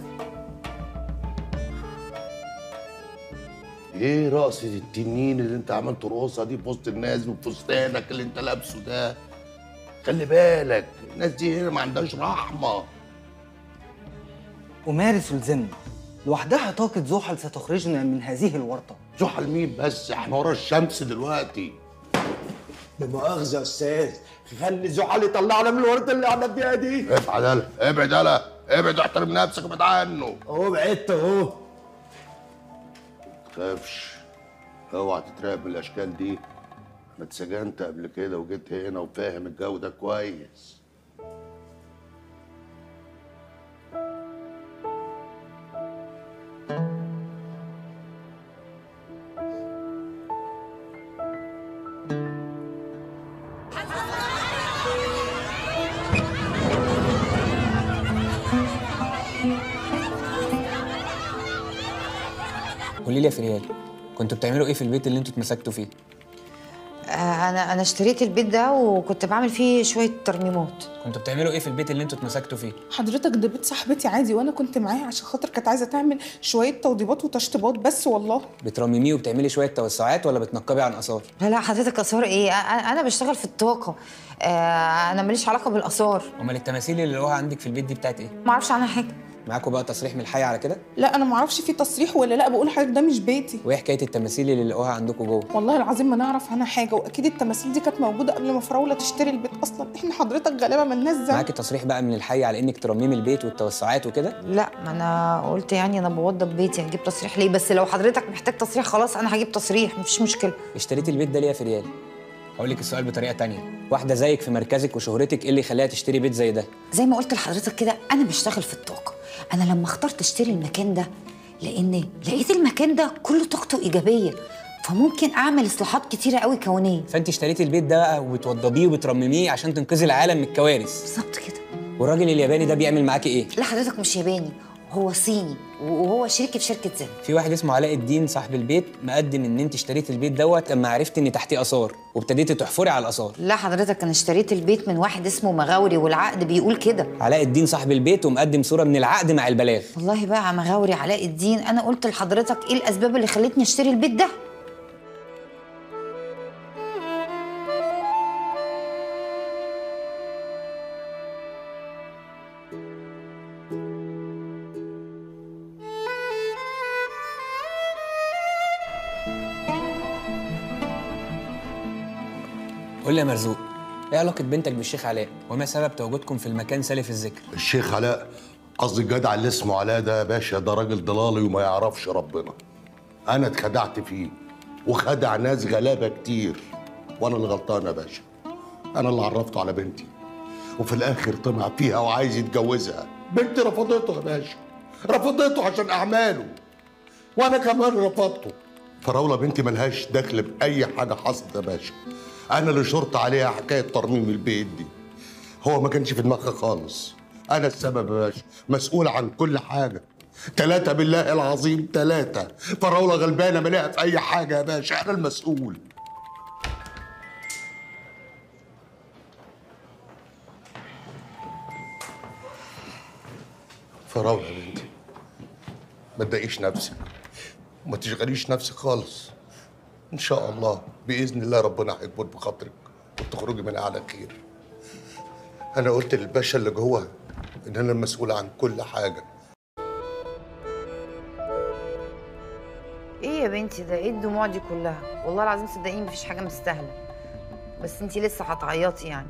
ايه رقصة التنين اللي انت عمال ترقصها دي في وسط الناس بفستانك اللي انت لابسه ده خلي بالك الناس دي هنا ما عندهاش رحمة أمارس الذمة لوحدها طاقة زحل ستخرجنا من هذه الورطة زحل مين بس احنا ورا الشمس دلوقتي بمؤاخذة يا أستاذ خلي زحل يطلعنا من الورطة اللي احنا فيها دي ابعد يلا ابعد يلا ابعد واحترم نفسك ابعد عنه اهو بعدت اهو تخافش اوعى تتراقب بالاشكال دي انا اتسجنت قبل كده وجيت هنا وفاهم الجو ده كويس قولي لي يا فريال كنتوا بتعملوا ايه في البيت اللي انتوا اتمسكتوا فيه؟ آه انا انا اشتريت البيت ده وكنت بعمل فيه شويه ترميمات كنتوا بتعملوا ايه في البيت اللي انتوا اتمسكتوا فيه حضرتك ده بيت صاحبتي عادي وانا كنت معاها عشان خاطر كانت عايزه تعمل شويه توضيبات وتشطيبات بس والله بترمميه وبتعملي شويه توسعات ولا بتنقبي عن اثار لا لا حضرتك اثار ايه أ- أ- انا بشتغل في الطاقه آه، انا ماليش علاقه بالاثار امال التماثيل اللي لقوها عندك في البيت دي بتاعت ايه ما اعرفش عنها حاجه معاكوا بقى تصريح من الحي على كده لا انا ما اعرفش في تصريح ولا لا بقول لحضرتك ده مش بيتي وايه حكايه التماثيل اللي لقوها عندكم جوه والله العظيم ما نعرف عنها حاجه واكيد التماثيل دي كانت موجوده قبل ما فراوله تشتري البيت اصلا احنا حضرتك غالبا مالناش ذنب معاكي تصريح بقى من الحي على انك ترممي البيت والتوسعات وكده لا ما انا قلت يعني انا بوضب بيتي هجيب تصريح ليه بس لو حضرتك محتاج تصريح خلاص انا هجيب تصريح مفيش مشكله اشتريتي البيت ده ليه يا فريال هقول لك السؤال بطريقه تانية واحده زيك في مركزك وشهرتك ايه اللي يخليها تشتري بيت زي ده زي ما قلت لحضرتك كده انا بشتغل في الطاقه انا لما اخترت اشتري المكان ده لان لقيت المكان ده كله طاقته ايجابيه فممكن اعمل اصلاحات كتيره قوي كونيه فانت اشتريتي البيت ده بقى وبتوضبيه وبترمميه عشان تنقذي العالم من الكوارث بالظبط كده والراجل الياباني ده بيعمل معاكي ايه لا حضرتك مش ياباني هو صيني وهو شريكي في شركه زين في واحد اسمه علاء الدين صاحب البيت مقدم ان انت اشتريتي البيت دوت لما عرفت ان تحتيه اثار وابتديتي تحفري على الاثار لا حضرتك انا اشتريت البيت من واحد اسمه مغاوري والعقد بيقول كده علاء الدين صاحب البيت ومقدم صوره من العقد مع البلاغ والله بقى يا مغاوري علاء الدين انا قلت لحضرتك ايه الاسباب اللي خلتني اشتري البيت ده قول لي يا مرزوق ايه علاقه بنتك بالشيخ علاء وما سبب تواجدكم في المكان سالف الذكر الشيخ علاء قصدي الجدع اللي اسمه علاء ده يا باشا ده راجل ضلالي وما يعرفش ربنا انا اتخدعت فيه وخدع ناس غلابه كتير وانا اللي غلطان يا باشا انا اللي عرفته على بنتي وفي الاخر طمع فيها وعايز يتجوزها بنتي رفضته يا باشا رفضته عشان اعماله وانا كمان رفضته فراوله بنتي ملهاش دخل باي حاجه حصلت يا باشا انا اللي شرط عليها حكايه ترميم البيت دي هو ما كانش في دماغها خالص انا السبب يا باشا مسؤول عن كل حاجه ثلاثة بالله العظيم ثلاثة فراولة غلبانة ملاها في أي حاجة يا باشا أنا المسؤول فراولة يا بنتي ما تضايقيش نفسك وما تشغليش نفسك خالص إن شاء الله بإذن الله ربنا هيكبر بخاطرك وتخرجي منها على خير أنا قلت للباشا اللي جوه إن أنا المسؤول عن كل حاجة ايه يا بنتي ده ايه الدموع دي كلها والله العظيم صدقيني مفيش حاجه مستاهله بس انتي لسه هتعيطي يعني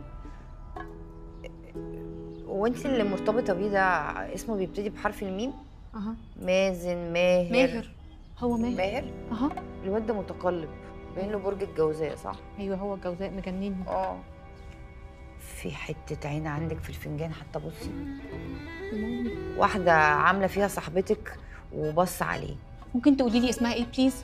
وانتي اللي مرتبطه بيه ده اسمه بيبتدي بحرف الميم اها مازن ماهر ماهر هو ماهر ماهر اها الواد ده متقلب باين له برج الجوزاء صح ايوه هو الجوزاء مجنني اه في حته عين عندك في الفنجان حتى بصي واحده عامله فيها صاحبتك وبص عليه ممكن تقولي لي اسمها ايه بليز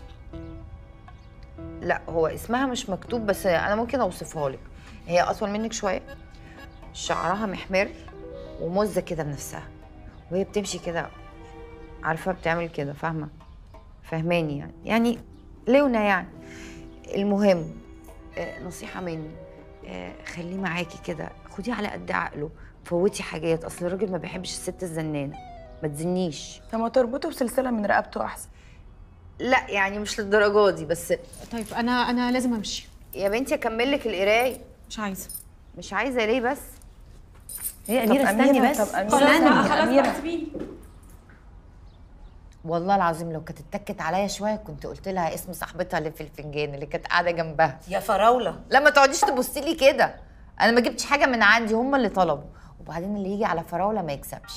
لا هو اسمها مش مكتوب بس انا ممكن اوصفها لك هي اطول منك شويه شعرها محمر ومزه كده بنفسها وهي بتمشي كده عارفه بتعمل كده فاهمه فاهماني يعني يعني لونة يعني المهم آه، نصيحه مني آه، خليه معاكي كده خديه على قد عقله فوتي حاجات اصل الراجل ما بيحبش الست الزنانه ما تزنيش طب ما تربطه بسلسله من رقبته احسن لا يعني مش للدرجه دي بس طيب انا انا لازم امشي يا بنتي اكمل لك القرايه مش عايزه مش عايزه ليه بس هي أميرة استني بس. طب خلاص أميرة بقى، خلاص أميرة بقى، والله العظيم لو كانت اتكت عليا شويه كنت قلت لها اسم صاحبتها اللي في الفنجان اللي كانت قاعده جنبها يا فراوله لا ما تقعديش تبصي لي كده انا ما جبتش حاجه من عندي هم اللي طلبوا وبعدين اللي يجي على فراوله ما يكسبش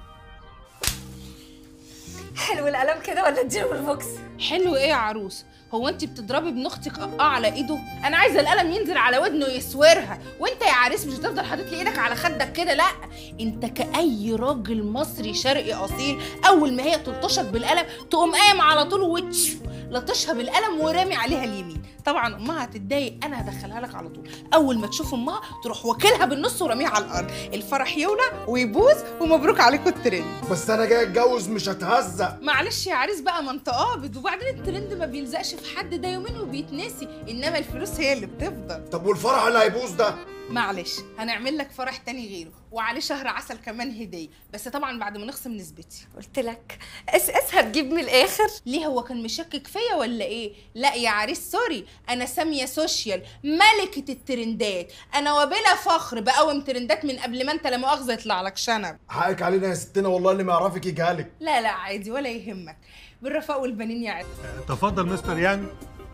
حلو القلم كده ولا اديله بالبوكس حلو ايه يا عروس هو انت بتضربي ابن اختك قطع على ايده انا عايزه القلم ينزل على ودنه يسورها وانت يا عريس مش هتفضل حاطط لي ايدك على خدك كده لا انت كاي راجل مصري شرقي اصيل اول ما هي تلطشك بالقلم تقوم قايم على طول وتش لطشها بالقلم ورامي عليها اليمين طبعا امها هتتضايق انا هدخلها لك على طول اول ما تشوف امها تروح واكلها بالنص وراميها على الارض الفرح يولع ويبوظ ومبروك عليكم الترند بس انا جاي اتجوز مش هتهزق معلش يا عريس بقى ما انت قابض وبعدين الترند ما بيلزقش في حد ده يومين وبيتنسي انما الفلوس هي اللي بتفضل طب والفرح اللي هيبوظ ده معلش هنعمل لك فرح تاني غيره وعليه شهر عسل كمان هديه بس طبعا بعد ما نخصم نسبتي قلت لك اس اس هتجيب من الاخر ليه هو كان مشكك فيا ولا ايه لا يا عريس سوري انا ساميه سوشيال ملكه الترندات انا وبلا فخر بقوم ترندات من قبل ما انت لا مؤاخذه يطلع لك شنب حقك علينا يا ستنا والله اللي ما يعرفك يجهلك لا لا عادي ولا يهمك بالرفاق والبنين يا عريس تفضل مستر يانج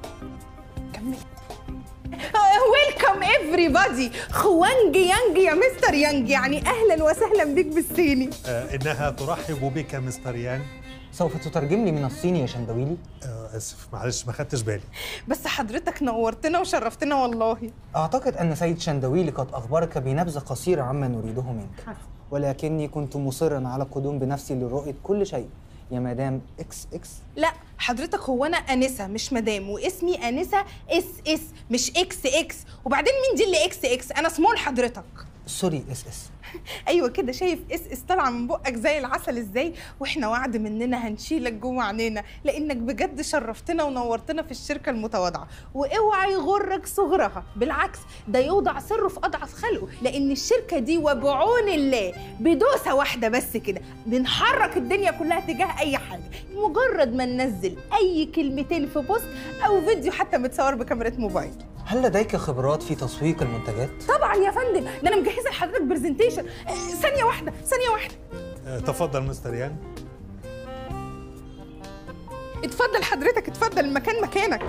ويلكم افري بادي خوانج يانج يا مستر يانج يعني اهلا وسهلا بيك بالصيني آه انها ترحب بك مستر يانج سوف تترجم لي من الصيني يا شندويلي آه اسف معلش ما خدتش بالي بس حضرتك نورتنا وشرفتنا والله أعتقد أن سيد شندويلي قد أخبرك بنبذة قصيرة عما نريده منك ولكني كنت مصرا على القدوم بنفسي لرؤية كل شيء يا مدام إكس إكس لا حضرتك هو انا انسه مش مدام واسمي انسه اس اس مش اكس اكس وبعدين مين دي اللي اكس اكس انا سمول حضرتك سوري إس إس ايوه كده شايف اس اس طالعه من بقك زي العسل ازاي واحنا وعد مننا هنشيلك جوه عينينا لانك بجد شرفتنا ونورتنا في الشركه المتواضعه واوعى يغرك صغرها بالعكس ده يوضع سره في اضعف خلقه لان الشركه دي وبعون الله بدوسه واحده بس كده بنحرك الدنيا كلها تجاه اي حاجه مجرد ما ننزل اي كلمتين في بوست او فيديو حتى متصور بكاميرا موبايل هل لديك خبرات في تسويق المنتجات؟ طبعا يا فندم ده انا مجهزه لحضرتك برزنتيشن ثانيه واحده ثانيه واحده آه تفضل مستر يانج اتفضل حضرتك اتفضل المكان مكانك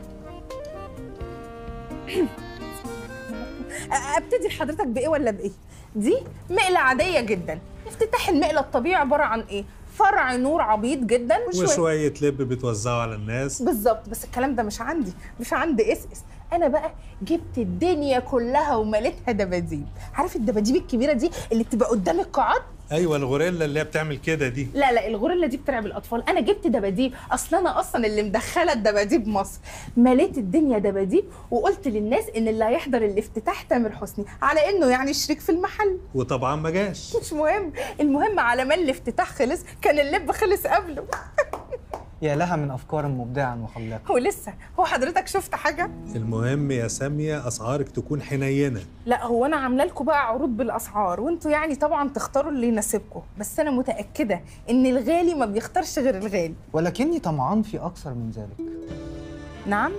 ابتدي لحضرتك بايه ولا بايه دي مقله عاديه جدا افتتاح المقله الطبيعي عباره عن ايه فرع نور عبيط جدا وشويه لب بتوزعه على الناس بالظبط بس الكلام ده مش عندي مش عند اس اس انا بقى جبت الدنيا كلها ومليتها دباديب عارف الدباديب الكبيره دي اللي بتبقى قدام القاعات ايوه الغوريلا اللي هي بتعمل كده دي لا لا الغوريلا دي بترعب الاطفال انا جبت دباديب اصل انا اصلا اللي مدخله الدباديب مصر مليت الدنيا دباديب وقلت للناس ان اللي هيحضر الافتتاح تامر حسني على انه يعني شريك في المحل وطبعا ما جاش مش مهم المهم على ما الافتتاح خلص كان اللب خلص قبله يا لها من أفكار مبدعة وخلاقة ولسه هو حضرتك شفت حاجه المهم يا ساميه اسعارك تكون حنينه لا هو انا عامله لكم بقى عروض بالاسعار وانتوا يعني طبعا تختاروا اللي يناسبكم بس انا متاكده ان الغالي ما بيختارش غير الغالي ولكني طمعان في أكثر من ذلك نعم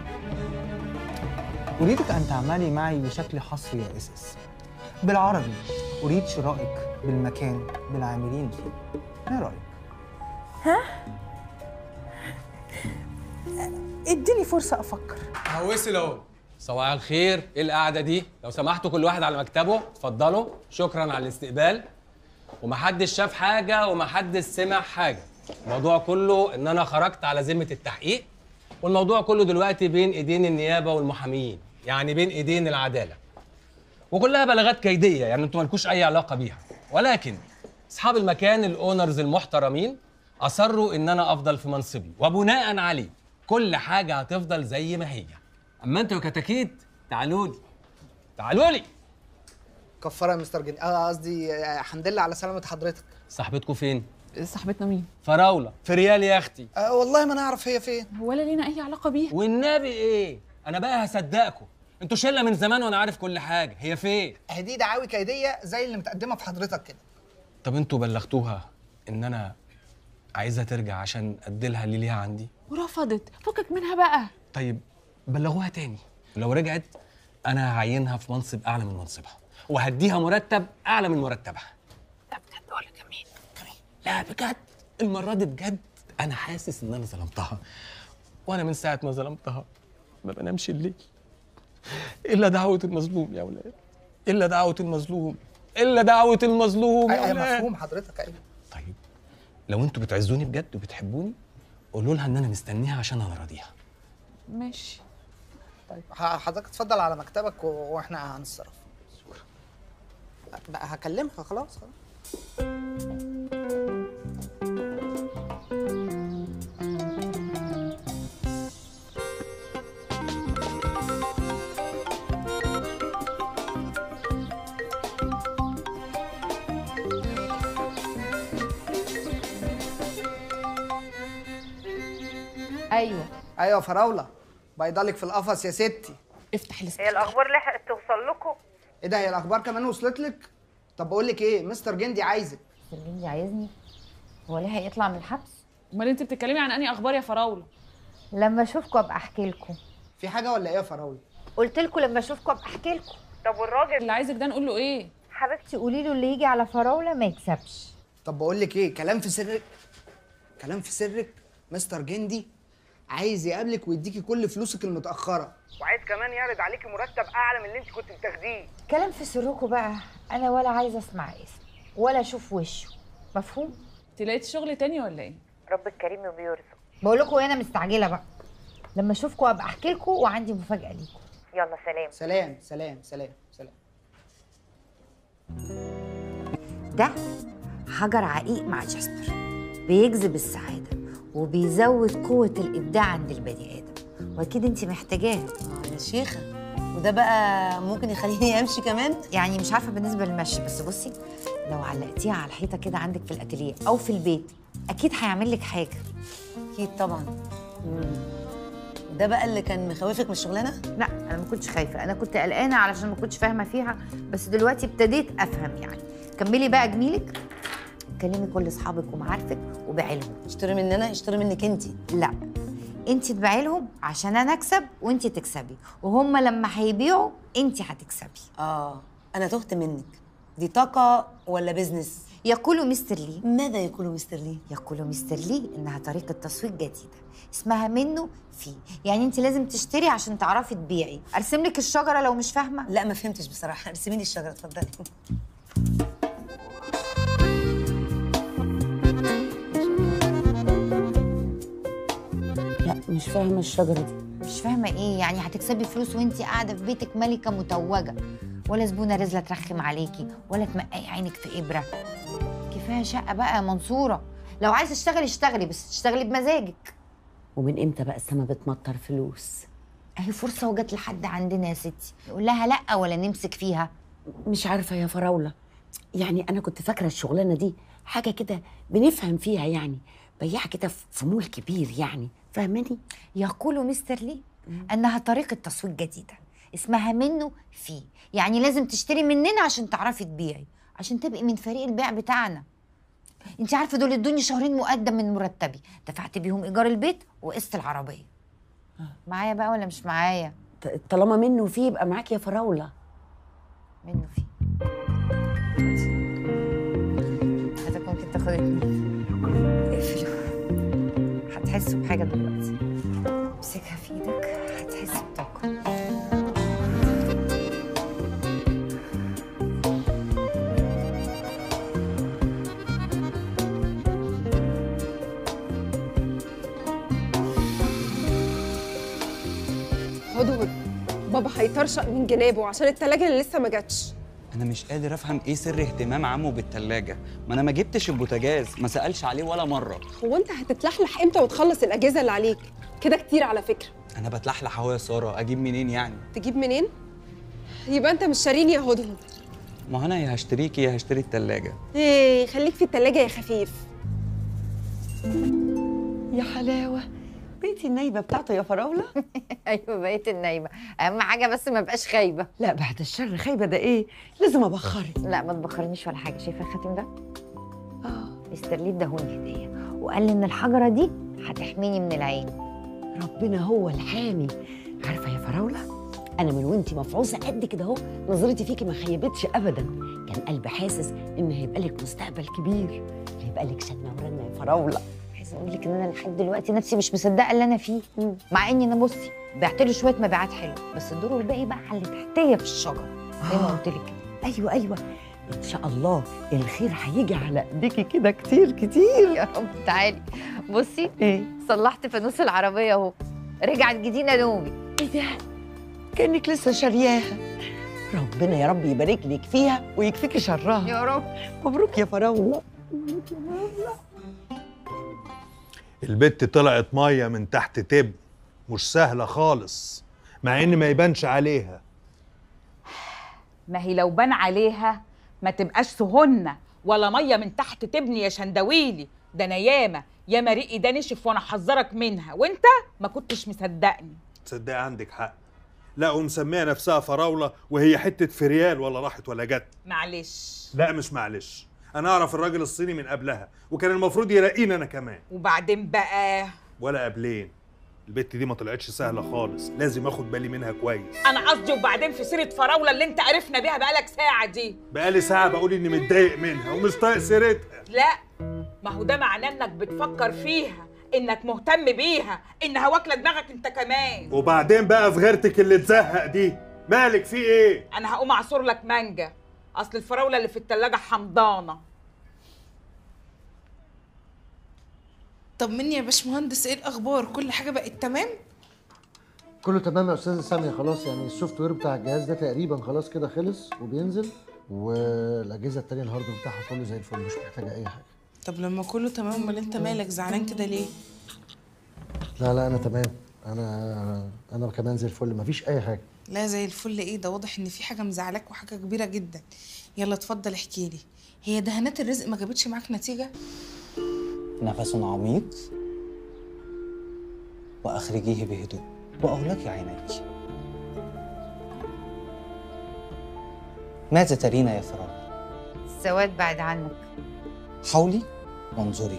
أريدك أن تعملي معي بشكل حصري يا إس إس بالعربي أريد شرائك بالمكان بالعاملين فيه ما رأيك؟ ها اديني فرصه افكر وصل اهو صباح الخير ايه القعده دي لو سمحتوا كل واحد على مكتبه اتفضلوا شكرا على الاستقبال ومحدش شاف حاجه ومحدش سمع حاجه الموضوع كله ان انا خرجت على ذمه التحقيق والموضوع كله دلوقتي بين ايدين النيابه والمحاميين يعني بين ايدين العداله وكلها بلاغات كيديه يعني انتوا مالكوش اي علاقه بيها ولكن اصحاب المكان الاونرز المحترمين اصروا ان انا افضل في منصبي وبناء عليه كل حاجه هتفضل زي ما هي اما انتوا يا كتاكيت تعالوا لي تعالوا لي كفاره يا مستر جن اه قصدي آه، الحمد لله على سلامه حضرتك صاحبتكم فين صاحبتنا مين؟ فراوله في ريال يا اختي آه والله ما نعرف هي فين ولا لينا اي علاقه بيها والنبي ايه انا بقى هصدقكم انتوا شله من زمان وانا عارف كل حاجه هي فين اهي دي دعاوي كيديه زي اللي متقدمه في حضرتك كده طب انتوا بلغتوها ان انا عايزها ترجع عشان اديلها اللي ليها عندي ورفضت فكك منها بقى طيب بلغوها تاني ولو رجعت انا هعينها في منصب اعلى من منصبها وهديها مرتب اعلى من مرتبها ده بجد ولا كمان لا بجد المره دي بجد انا حاسس ان انا ظلمتها وانا من ساعه ما ظلمتها ما بنامش الليل الا دعوه المظلوم يا ولاد الا دعوه المظلوم الا دعوه المظلوم يا ايوه ولاد مفهوم حضرتك ايوه لو انتوا بتعزوني بجد وبتحبوني قولوا لها ان انا مستنيها عشان انا راضيها ماشي طيب ح- حضرتك اتفضل على مكتبك و- واحنا هنتصرف بقى هكلمها خلاص خلاص ايوه ايوه فراوله بيضلك في القفص يا ستي افتح هي الاخبار لحقت توصل لكم ايه ده هي الاخبار كمان وصلت لك طب بقول لك ايه مستر جندي عايزك مستر جندي عايزني هو ليه هيطلع من الحبس امال انت بتتكلمي عن انهي اخبار يا فراوله لما اشوفكم ابقى احكي لكم في حاجه ولا ايه يا فراوله قلت لكم لما اشوفكم ابقى احكي لكم طب والراجل اللي عايزك ده نقول له ايه حبيبتي قولي له اللي يجي على فراوله ما يكسبش طب بقول لك ايه كلام في سرك كلام في سرك مستر جندي عايز يقابلك ويديكي كل فلوسك المتاخره وعايز كمان يعرض عليكي مرتب اعلى من اللي انت كنت بتاخديه كلام في سركم بقى انا ولا عايزه اسمع اسم ولا اشوف وشه مفهوم تلاقيت شغل تاني ولا ايه رب الكريم وبيرزق بقول لكم انا مستعجله بقى لما اشوفكم ابقى احكي لكم وعندي مفاجاه ليكم يلا سلام سلام سلام سلام سلام ده حجر عقيق مع جاسبر بيجذب السعاده وبيزود قوه الابداع عند البني ادم واكيد انت محتاجاه يا شيخه وده بقى ممكن يخليني امشي كمان يعني مش عارفه بالنسبه للمشي بس بصي لو علقتيها على الحيطه كده عندك في الاتيليه او في البيت اكيد هيعمل لك حاجه اكيد طبعا ده بقى اللي كان مخوفك من الشغلانه لا انا ما كنتش خايفه انا كنت قلقانه علشان ما كنتش فاهمه فيها بس دلوقتي ابتديت افهم يعني كملي بقى جميلك كلمي كل اصحابك ومعارفك وبيعي لهم اشتري مني انا اشتري منك انت لا انت تبيعي لهم عشان انا اكسب وانت تكسبي وهم لما هيبيعوا انت هتكسبي اه انا تهت منك دي طاقه ولا بيزنس يقول مستر لي ماذا يقول مستر لي يقول مستر لي انها طريقه تسويق جديده اسمها منه في يعني انت لازم تشتري عشان تعرفي تبيعي ارسم لك الشجره لو مش فاهمه لا ما فهمتش بصراحه ارسمي لي الشجره اتفضلي لا مش فاهمه الشجره دي مش فاهمه ايه يعني هتكسبي فلوس وانت قاعده في بيتك ملكه متوجه ولا زبونه رزله ترخم عليكي ولا تمقعي عينك في ابره كفايه شقه بقى يا منصوره لو عايزه تشتغلي اشتغلي بس تشتغلي بمزاجك ومن امتى بقى السما بتمطر فلوس اهي فرصه وجت لحد عندنا يا ستي نقول لها لا ولا نمسك فيها مش عارفه يا فراوله يعني انا كنت فاكره الشغلانه دي حاجه كده بنفهم فيها يعني بياعه كده في مول كبير يعني فاهماني يقول مستر لي انها طريقه تسويق جديده اسمها منه في يعني لازم تشتري مننا عشان تعرفي تبيعي عشان تبقي من فريق البيع بتاعنا انت عارفه دول ادوني شهرين مقدم من مرتبي دفعت بيهم ايجار البيت وقسط العربيه معايا بقى ولا مش معايا طالما منه فيه يبقى معاك يا فراوله منه فيه حضرتك ممكن تاخد اتنين اقفلوا هتحسوا بحاجه دلوقتي امسكها في ايدك هتحس بطاقه هدهد بابا هيطرشق من جنابه عشان التلاجة اللي لسه ما جاتش انا مش قادر افهم ايه سر اهتمام عمو بالتلاجة ما انا ما جبتش البوتاجاز ما سالش عليه ولا مره هو انت هتتلحلح امتى وتخلص الاجهزه اللي عليك كده كتير على فكره انا بتلحلح اهو يا ساره اجيب منين يعني تجيب منين يبقى انت مش شاريني يا هدهد ما هو انا يا هشتريكي يا هشتري التلاجة ايه خليك في التلاجة يا خفيف يا حلاوه بيتي النايبه بتاعته يا فراوله ايوه بقيت النايمه اهم حاجه بس ما بقاش خايبه لا بعد الشر خايبه ده ايه لازم ابخرك لا ما تبخرنيش ولا حاجه شايفه الخاتم ده اه مستر ليه اداهوني هديه وقال لي ان الحجره دي هتحميني من العين ربنا هو الحامي عارفه يا فراوله انا من وانتي مفعوصه قد كده اهو نظرتي فيكي ما خيبتش ابدا كان قلبي حاسس ان هيبقى لك مستقبل كبير هيبقى لك شنه ورنه يا فراوله عايزه اقول لك ان انا لحد دلوقتي نفسي مش مصدقه اللي انا فيه مع اني انا بصي بعت له شويه مبيعات حلوه بس الدور الباقي بقى على اللي تحتيه في الشجره زي ما قلت لك ايوه ايوه ان شاء الله الخير هيجي على ايديكي كده كتير كتير يا رب تعالي بصي ايه صلحت فانوس العربيه اهو رجعت جديده نومي ايه ده كانك لسه شارياها ربنا يا رب يبارك لك فيها ويكفيكي شرها يا رب مبروك يا فراوله البت طلعت ميه من تحت تب مش سهله خالص مع ان ما يبانش عليها ما هي لو بان عليها ما تبقاش سهنة ولا ميه من تحت تبني يا شندويلي ده انا ياما يا مريقي ده نشف وانا حذرك منها وانت ما كنتش مصدقني تصدقي عندك حق لا ومسميه نفسها فراوله وهي حته فريال ولا راحت ولا جت معلش لا مش معلش انا اعرف الراجل الصيني من قبلها وكان المفروض يلاقيني انا كمان وبعدين بقى ولا قبلين البت دي ما طلعتش سهله خالص لازم اخد بالي منها كويس انا قصدي وبعدين في سيره فراوله اللي انت عرفنا بيها بقالك ساعه دي بقالي ساعه بقول اني متضايق منها ومش طايق سيرتها لا ما هو ده معناه انك بتفكر فيها انك مهتم بيها انها واكله دماغك انت كمان وبعدين بقى في غيرتك اللي تزهق دي مالك في ايه انا هقوم اعصر لك مانجا اصل الفراوله اللي في التلاجة حمضانه طب مني يا باشمهندس ايه الاخبار كل حاجه بقت تمام كله تمام يا استاذه ساميه خلاص يعني السوفت وير بتاع الجهاز ده تقريبا خلاص كده خلص وبينزل والاجهزه التانيه الهارد بتاعها كله زي الفل مش محتاجه اي حاجه طب لما كله تمام امال انت مالك زعلان كده ليه لا لا انا تمام انا انا كمان زي الفل مفيش اي حاجه لا زي الفل ايه ده واضح ان في حاجه مزعلاك وحاجه كبيره جدا يلا اتفضل احكي لي هي دهانات الرزق ما جابتش معاك نتيجه نفس عميق وأخرجيه بهدوء وأغلقي عينيك ماذا ترين يا فراولة؟ السواد بعد عنك حولي وانظري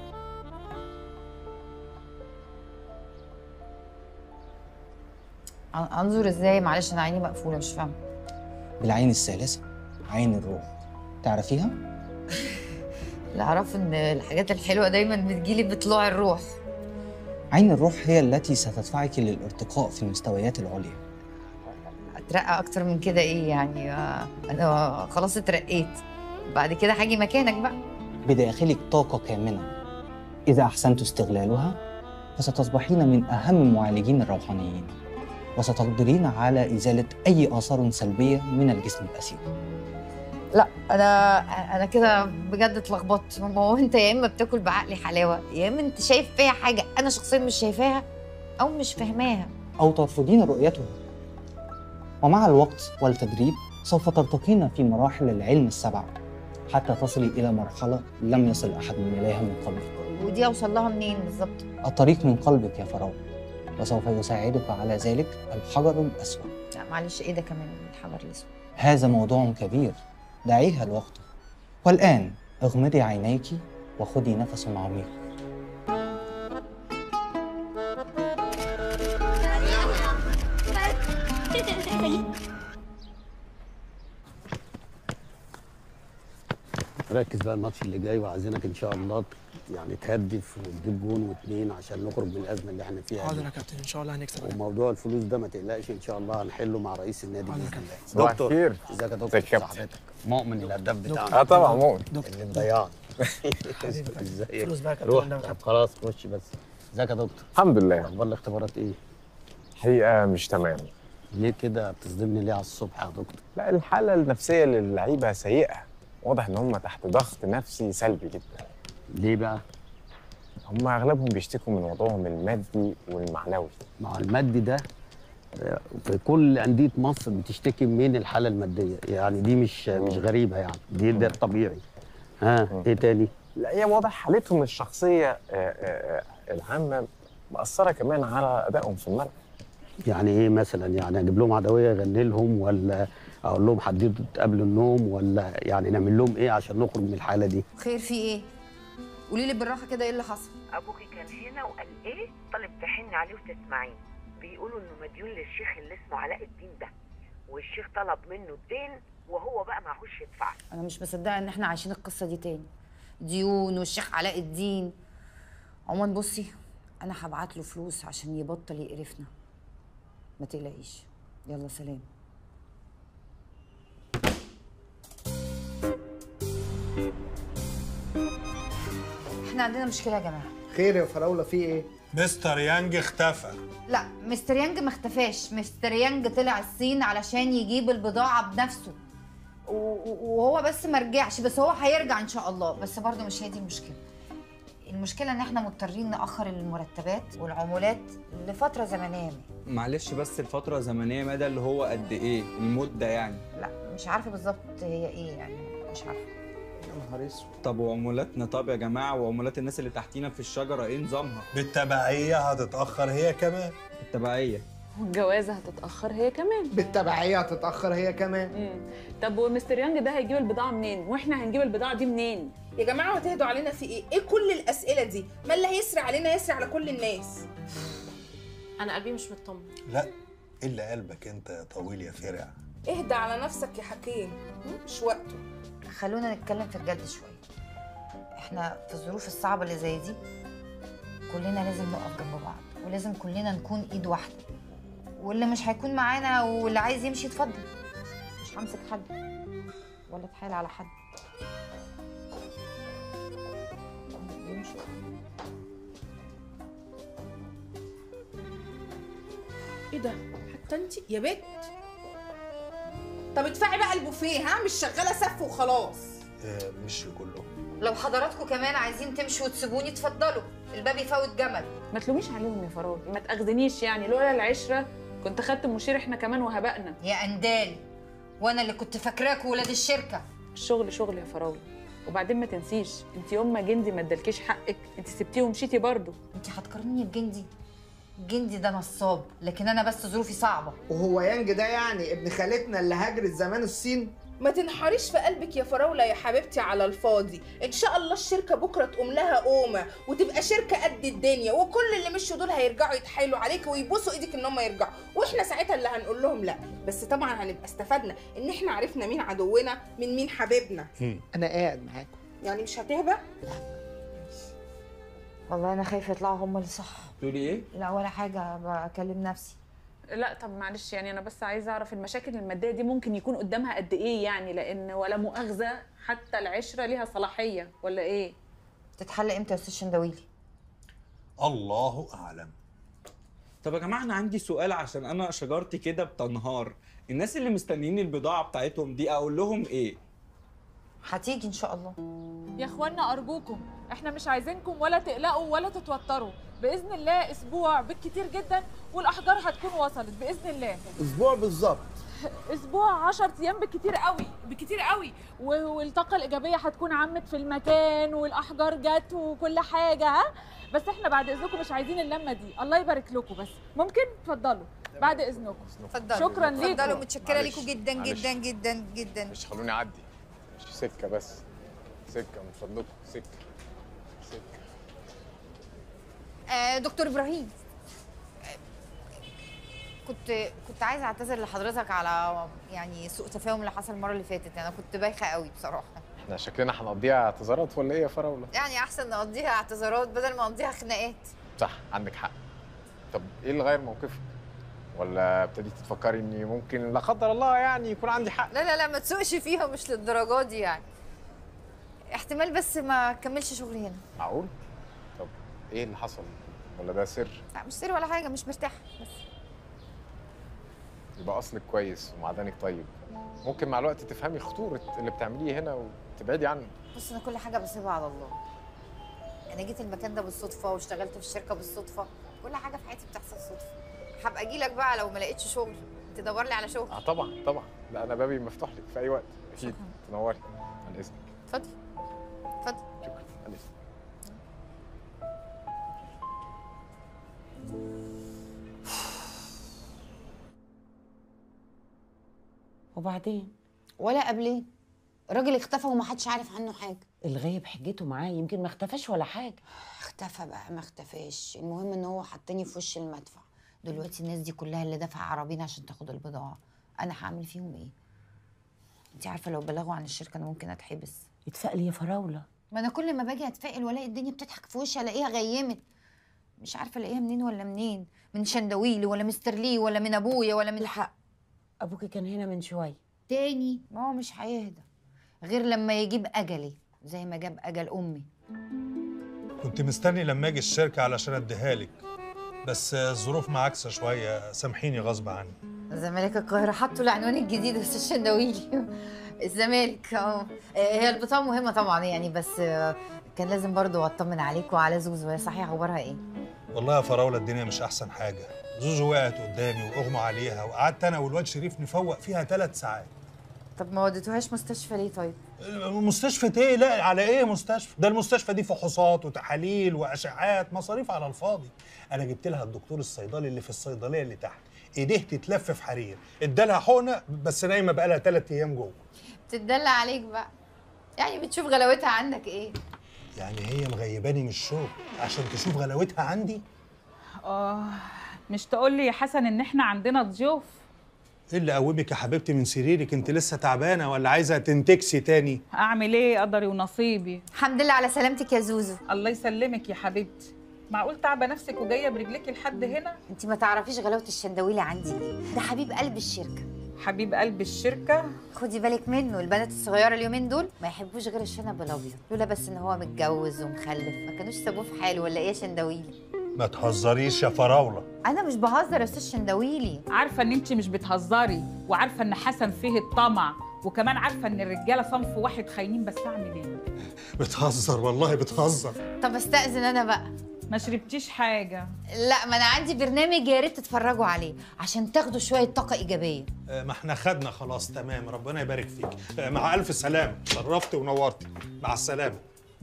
أن- انظر ازاي معلش انا عيني مقفوله مش فاهمه بالعين الثالثة عين الروح تعرفيها؟ اللي اعرفه ان الحاجات الحلوه دايما بتجيلي بطلوع الروح عين الروح هي التي ستدفعك للارتقاء في المستويات العليا اترقى اكتر من كده ايه يعني آه، انا خلاص اترقيت بعد كده هاجي مكانك بقى بداخلك طاقة كامنة إذا أحسنت استغلالها فستصبحين من أهم معالجين الروحانيين وستقدرين على إزالة أي آثار سلبية من الجسم الأسير لا انا انا كده بجد اتلخبطت ما هو انت يا اما بتاكل بعقلي حلاوه يا اما انت شايف فيا حاجه انا شخصيا مش شايفاها او مش فاهماها أو ترفضين رؤيتها ومع الوقت والتدريب سوف ترتقين في مراحل العلم السبع حتى تصلي إلى مرحلة لم يصل أحد إليها من قبل ودي اوصل لها منين بالظبط الطريق من قلبك يا فراولة وسوف يساعدك على ذلك الحجر الأسود لا معلش ايه ده كمان الحجر الاسود هذا موضوع كبير دعيها الوقت والآن اغمضي عينيك وخذي نفس عميق ركز بقى الماتش اللي جاي وعايزينك ان شاء الله يعني تهدف وتجيب جون واثنين عشان نخرج من الازمه اللي احنا فيها حاضر دي. يا كابتن ان شاء الله هنكسب وموضوع الفلوس ده ما تقلقش ان شاء الله هنحله مع رئيس النادي باذن الله صباح دكتور الخير. ازيك يا دكتور ازيك يا كابتن؟ صاحبتك مؤمن الهداف بتاعنا اه طبعا مؤمن. اللي مضيعنا ازيك فلوس بقى يا كابتن روح والنبي. طب خلاص خش بس ازيك يا دكتور الحمد لله اخبار الاختبارات ايه؟ حقيقة مش تمام ليه كده بتصدمني ليه على الصبح يا دكتور؟ لا الحالة النفسية للعيبة سيئة واضح ان هم تحت ضغط نفسي سلبي جدا ليه بقى؟ هم اغلبهم بيشتكوا من وضعهم المادي والمعنوي مع المادي ده آه، في كل انديه مصر بتشتكي من الحاله الماديه يعني دي مش مش غريبه يعني دي ده الطبيعي ها ايه تاني لا هي واضح حالتهم الشخصية آه، آه، آه، العامة مأثرة كمان على أدائهم في الملعب يعني ايه مثلا يعني اجيب لهم عدويه اغني لهم ولا اقول لهم حددوا قبل النوم ولا يعني نعمل لهم ايه عشان نخرج من الحاله دي خير في ايه قولي لي بالراحه كده ايه اللي حصل ابوكي كان هنا وقال ايه طالب تحني عليه وتسمعيه بيقولوا انه مديون للشيخ اللي اسمه علاء الدين ده والشيخ طلب منه الدين وهو بقى معهوش يدفع انا مش مصدقه ان احنا عايشين القصه دي تاني ديون والشيخ علاء الدين عموما بصي انا هبعت له فلوس عشان يبطل يقرفنا ما تقلقيش يلا سلام احنا عندنا مشكله يا جماعه خير يا فراوله في ايه مستر يانج اختفى لا مستر يانج ما اختفاش مستر يانج طلع الصين علشان يجيب البضاعه بنفسه و- و- وهو بس ما رجعش بس هو هيرجع ان شاء الله بس برضه مش هي دي المشكله المشكله ان احنا مضطرين ناخر المرتبات والعمولات لفتره زمنيه ما. معلش بس الفترة الزمنية مدى اللي هو قد ايه المدة يعني لا مش عارفه بالظبط هي ايه يعني مش عارفه يا نهار اسود طب وعمولاتنا طب يا جماعه وعمولات الناس اللي تحتينا في الشجره ايه نظامها بالتبعية هتتأخر هي كمان التبعيه والجوازه هتتاخر هي كمان بالتبعيه هتتاخر هي كمان مم. طب ومستر يانج ده هيجيب البضاعه منين واحنا هنجيب البضاعه دي منين يا جماعه وتهدوا علينا في ايه ايه كل الاسئله دي ما اللي هيسرع علينا يسرع على كل الناس انا قلبي مش مطمن لا إلا قلبك أنت يا طويل يا فرع اهدى على نفسك يا حكيم مش وقته خلونا نتكلم في الجد شويه احنا في الظروف الصعبه اللي زي دي كلنا لازم نقف جنب بعض ولازم كلنا نكون ايد واحده واللي مش هيكون معانا واللي عايز يمشي يتفضل مش همسك حد ولا اتحايل على حد يمشي. ايه ده حتى انت يا بت طب ادفعي بقى البوفيه ها مش شغاله سف وخلاص آه، مش كله لو حضراتكم كمان عايزين تمشوا وتسيبوني اتفضلوا الباب يفوت جمل ما تلوميش عليهم يا فراوله ما تاخذنيش يعني لولا العشره كنت خدت مشير احنا كمان وهبقنا يا اندال وانا اللي كنت فاكراكوا ولاد الشركه الشغل شغل يا فراوله وبعدين ما تنسيش انت يوم ما جندي ما ادالكيش حقك انت سبتيه ومشيتي برضه انت هتقارنيني بجندي جندي ده نصاب لكن انا بس ظروفي صعبه وهو يانج ده يعني ابن خالتنا اللي هاجرت زمان الصين ما تنحريش في قلبك يا فراوله يا حبيبتي على الفاضي ان شاء الله الشركه بكره تقوم لها قومه وتبقى شركه قد الدنيا وكل اللي مشوا دول هيرجعوا يتحايلوا عليك ويبوسوا ايدك ان هم يرجعوا واحنا ساعتها اللي هنقول لهم لا بس طبعا هنبقى استفدنا ان احنا عرفنا مين عدونا من مين حبيبنا انا قاعد معاكم يعني مش هتهبى والله انا خايفه يطلعوا هم اللي صح تقولي ايه لا ولا حاجه بكلم نفسي لا طب معلش يعني انا بس عايزه اعرف المشاكل الماديه دي ممكن يكون قدامها قد ايه يعني لان ولا مؤاخذه حتى العشره ليها صلاحيه ولا ايه تتحل امتى يا استاذ شندويلي الله أعلم طب يا جماعه انا عندي سؤال عشان انا شجرتي كده بتنهار الناس اللي مستنيين البضاعه بتاعتهم دي اقول لهم ايه هتيجي ان شاء الله يا اخوانا ارجوكم احنا مش عايزينكم ولا تقلقوا ولا تتوتروا باذن الله اسبوع بالكتير جدا والاحجار هتكون وصلت باذن الله اسبوع بالظبط اسبوع 10 ايام بالكتير قوي بالكتير قوي و- والطاقه الايجابيه هتكون عمت في المكان والاحجار جت وكل حاجه ها بس احنا بعد اذنكم مش عايزين اللمه دي الله يبارك لكم بس ممكن اتفضلوا بعد اذنكم اتفضلوا شكرا ليكم اتفضلوا متشكره معلش، ليكم جدا معلش. جدا جدا جدا مش خلوني اعدي مش سكه بس سكه من فضلكم سكه سكه آه دكتور ابراهيم آه، كنت كنت عايزه اعتذر لحضرتك على يعني سوء تفاهم اللي حصل المره اللي فاتت انا كنت بايخه قوي بصراحه احنا شكلنا هنقضيها اعتذارات ولا ايه يا فراوله يعني احسن نقضيها اعتذارات بدل ما نقضيها خناقات صح عندك حق طب ايه اللي غير موقفك ولا ابتديتي تفكري اني ممكن لا قدر الله يعني يكون عندي حق لا لا لا ما تسوقش فيها مش للدرجات دي يعني احتمال بس ما كملش شغلي هنا معقول طب ايه اللي حصل ولا ده سر لا مش سر ولا حاجه مش مرتاحه بس يبقى اصلك كويس ومعدنك طيب ممكن مع الوقت تفهمي خطوره اللي بتعمليه هنا وتبعدي عنه بص انا كل حاجه بسيبها على الله انا جيت المكان ده بالصدفه واشتغلت في الشركه بالصدفه كل حاجه في حياتي بتحصل صدفه هبقى اجي لك بقى لو ما لقيتش شغل تدور لي على شغل اه طبعا طبعا لا انا بابي مفتوح لك في اي وقت اكيد تنوري عن اذنك اتفضل اتفضل شكرا عن اذنك وبعدين ولا قبلين الراجل اختفى ومحدش عارف عنه حاجه الغايب حجته معاه يمكن ما اختفاش ولا حاجه اختفى بقى ما اختفاش المهم ان هو حطني في وش المدفع دلوقتي الناس دي كلها اللي دفع عربين عشان تاخد البضاعه انا هعمل فيهم ايه انت عارفه لو بلغوا عن الشركه انا ممكن اتحبس اتفائلي يا فراوله ما انا كل ما باجي اتفائل والاقي الدنيا بتضحك في وشي الاقيها غيمت مش عارفه الاقيها منين ولا منين من شندويلي ولا مستر لي ولا من ابويا ولا من الحق ابوكي كان هنا من شويه تاني ما هو مش هيهدى غير لما يجيب اجلي زي ما جاب اجل امي كنت مستني لما اجي الشركه علشان اديها لك بس الظروف معاكسه شويه سامحيني غصب عني زمالك القاهرة حطوا العنوان الجديد بس الشندويلي الزمالك اه هي البطاقة مهمة طبعا يعني بس آه، كان لازم برضو اطمن عليك وعلى زوزو هي صحيح اخبارها ايه؟ والله يا فراوله الدنيا مش احسن حاجه زوزو وقعت قدامي واغمى عليها وقعدت انا والواد شريف نفوق فيها ثلاث ساعات طب ما وديتوهاش مستشفى ليه طيب مستشفى ايه لا على ايه مستشفى ده المستشفى دي فحوصات وتحاليل واشعاعات مصاريف على الفاضي انا جبت لها الدكتور الصيدلي اللي في الصيدليه اللي تحت ايديه تتلف في حرير ادالها حقنه بس نايمه بقالها ثلاث ايام جوه بتدلع عليك بقى يعني بتشوف غلاوتها عندك ايه يعني هي مغيباني من الشغل عشان تشوف غلاوتها عندي اه مش تقول لي يا حسن ان احنا عندنا ضيوف ايه اللي قومك يا حبيبتي من سريرك انت لسه تعبانه ولا عايزه تنتكسي تاني اعمل ايه قدري ونصيبي الحمد لله على سلامتك يا زوزو الله يسلمك يا حبيبتي معقول تعبه نفسك وجايه برجليكي لحد هنا انت ما تعرفيش غلاوه الشندويلي عندي ايه ده حبيب قلب الشركه حبيب قلب الشركه خدي بالك منه البنات الصغيره اليومين دول ما يحبوش غير الشنب الابيض لولا بس ان هو متجوز ومخلف ما كانوش سابوه في حاله ولا ايه يا شندويلي ما تهزريش يا فراوله انا مش بهزر يا استاذ شندويلي عارفه ان انت مش بتهزري وعارفه ان حسن فيه الطمع وكمان عارفه ان الرجاله صنف واحد خاينين بس اعمل ايه بتهزر والله بتهزر طب استاذن انا بقى ما شربتيش حاجه لا ما انا عندي برنامج يا ريت تتفرجوا عليه عشان تاخدوا شويه طاقه ايجابيه آه، ما احنا خدنا خلاص تمام ربنا يبارك فيك آه، مع الف سلامه شرفت ونورت مع السلامه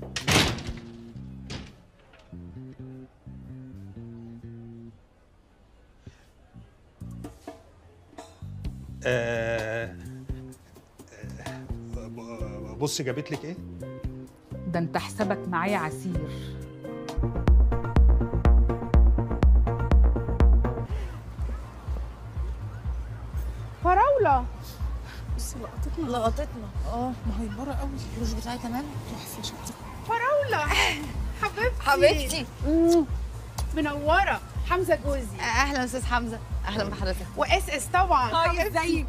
آه، آه، بصي جابت لك ايه ده انت حسابك معايا عسير فراوله بس لقطتنا لقطتنا اه مهيبره قوي الروج بتاعي تمام تحفه شفتي فراوله حبيبتي حبيبتي. مم. منوره حمزه جوزي اهلا استاذ حمزه اهلا بحضرتك واس اس طبعا هاي، ازيك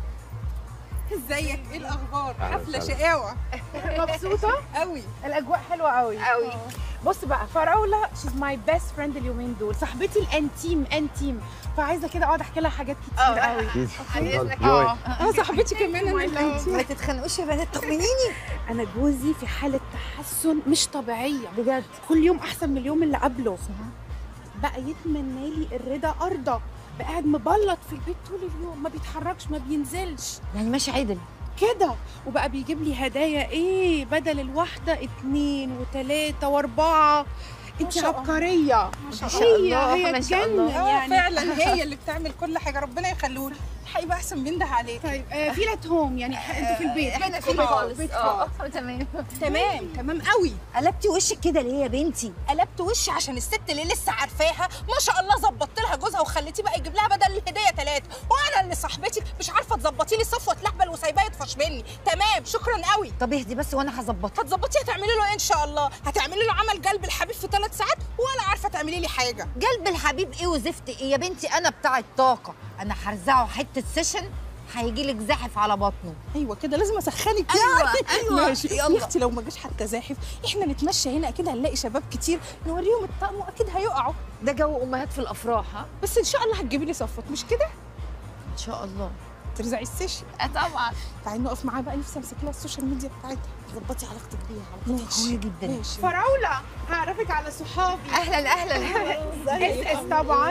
ازيك ايه الاخبار أهلا حفله وسهلا. شقاوه مبسوطه قوي الاجواء حلوه قوي قوي. بص بقى فراوله شيز ماي بيست فريند اليومين دول صاحبتي الانتيم انتيم فعايزه كده اقعد احكي لها حاجات كتير قوي أكيد. اتفضل. اه اه صاحبتي كمان انا الانتيم ما تتخانقوش يا بنات طمنيني انا جوزي في حاله تحسن مش طبيعيه بجد كل يوم احسن من اليوم اللي قبله بقى يتمنى لي الرضا ارضى بقى قاعد مبلط في البيت طول اليوم ما بيتحركش ما بينزلش يعني ماشي عدل كده وبقى بيجيب لي هدايا ايه بدل الواحده اتنين وتلاته واربعه انت شاء الله. عبقريه ما شاء هي الله، هي ما شاء تجنن الله. يعني فعلا هي اللي بتعمل كل حاجه ربنا يخليه هيبقى احسن بينده عليه طيب آه في لات هوم يعني انتوا في البيت احنا بيت في البيت خالص بيت اه خالص. تمام تمام تمام قوي قلبتي وشك كده ليه يا بنتي قلبت وشي عشان الست اللي لسه عارفاها ما شاء الله ظبطت لها جوزها وخليتيه بقى يجيب لها بدل الهديه ثلاثه وانا اللي صاحبتي مش عارفه تظبطي لي صفوه لهبل وسايباه يطفش مني تمام شكرا قوي طب اهدي بس وانا هظبطها هتظبطيه هتعملي له ايه ان شاء الله هتعملي له عمل قلب الحبيب في ثلاث ساعات ولا عارفه تعملي لي حاجه قلب الحبيب ايه وزفت ايه يا بنتي انا بتاع الطاقه انا هرزعه حته سيشن هيجي لك زاحف على بطنه ايوه كده لازم اسخنك أيوة، يعني. أيوة، ماشي يلا. يا اختي لو ما جاش حتى زاحف احنا نتمشى هنا اكيد هنلاقي شباب كتير نوريهم الطقم واكيد هيقعوا ده جو امهات في الافراح ها بس ان شاء الله هتجيبي لي صفوت مش كده ان شاء الله ترزعي السيشن اه طبعا تعالي نقف معاها بقى نفسي امسك لها السوشيال ميديا بتاعتها ظبطي علاقتك بيها علاقتك قوية جدا ماشي فراوله هعرفك على صحابي اهلا اهلا اس اس طبعا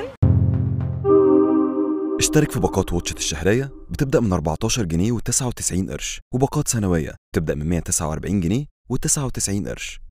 اشترك في باقات واتشت الشهرية بتبدأ من 14 جنيه و99 قرش وباقات سنوية بتبدأ من 149 جنيه و99 قرش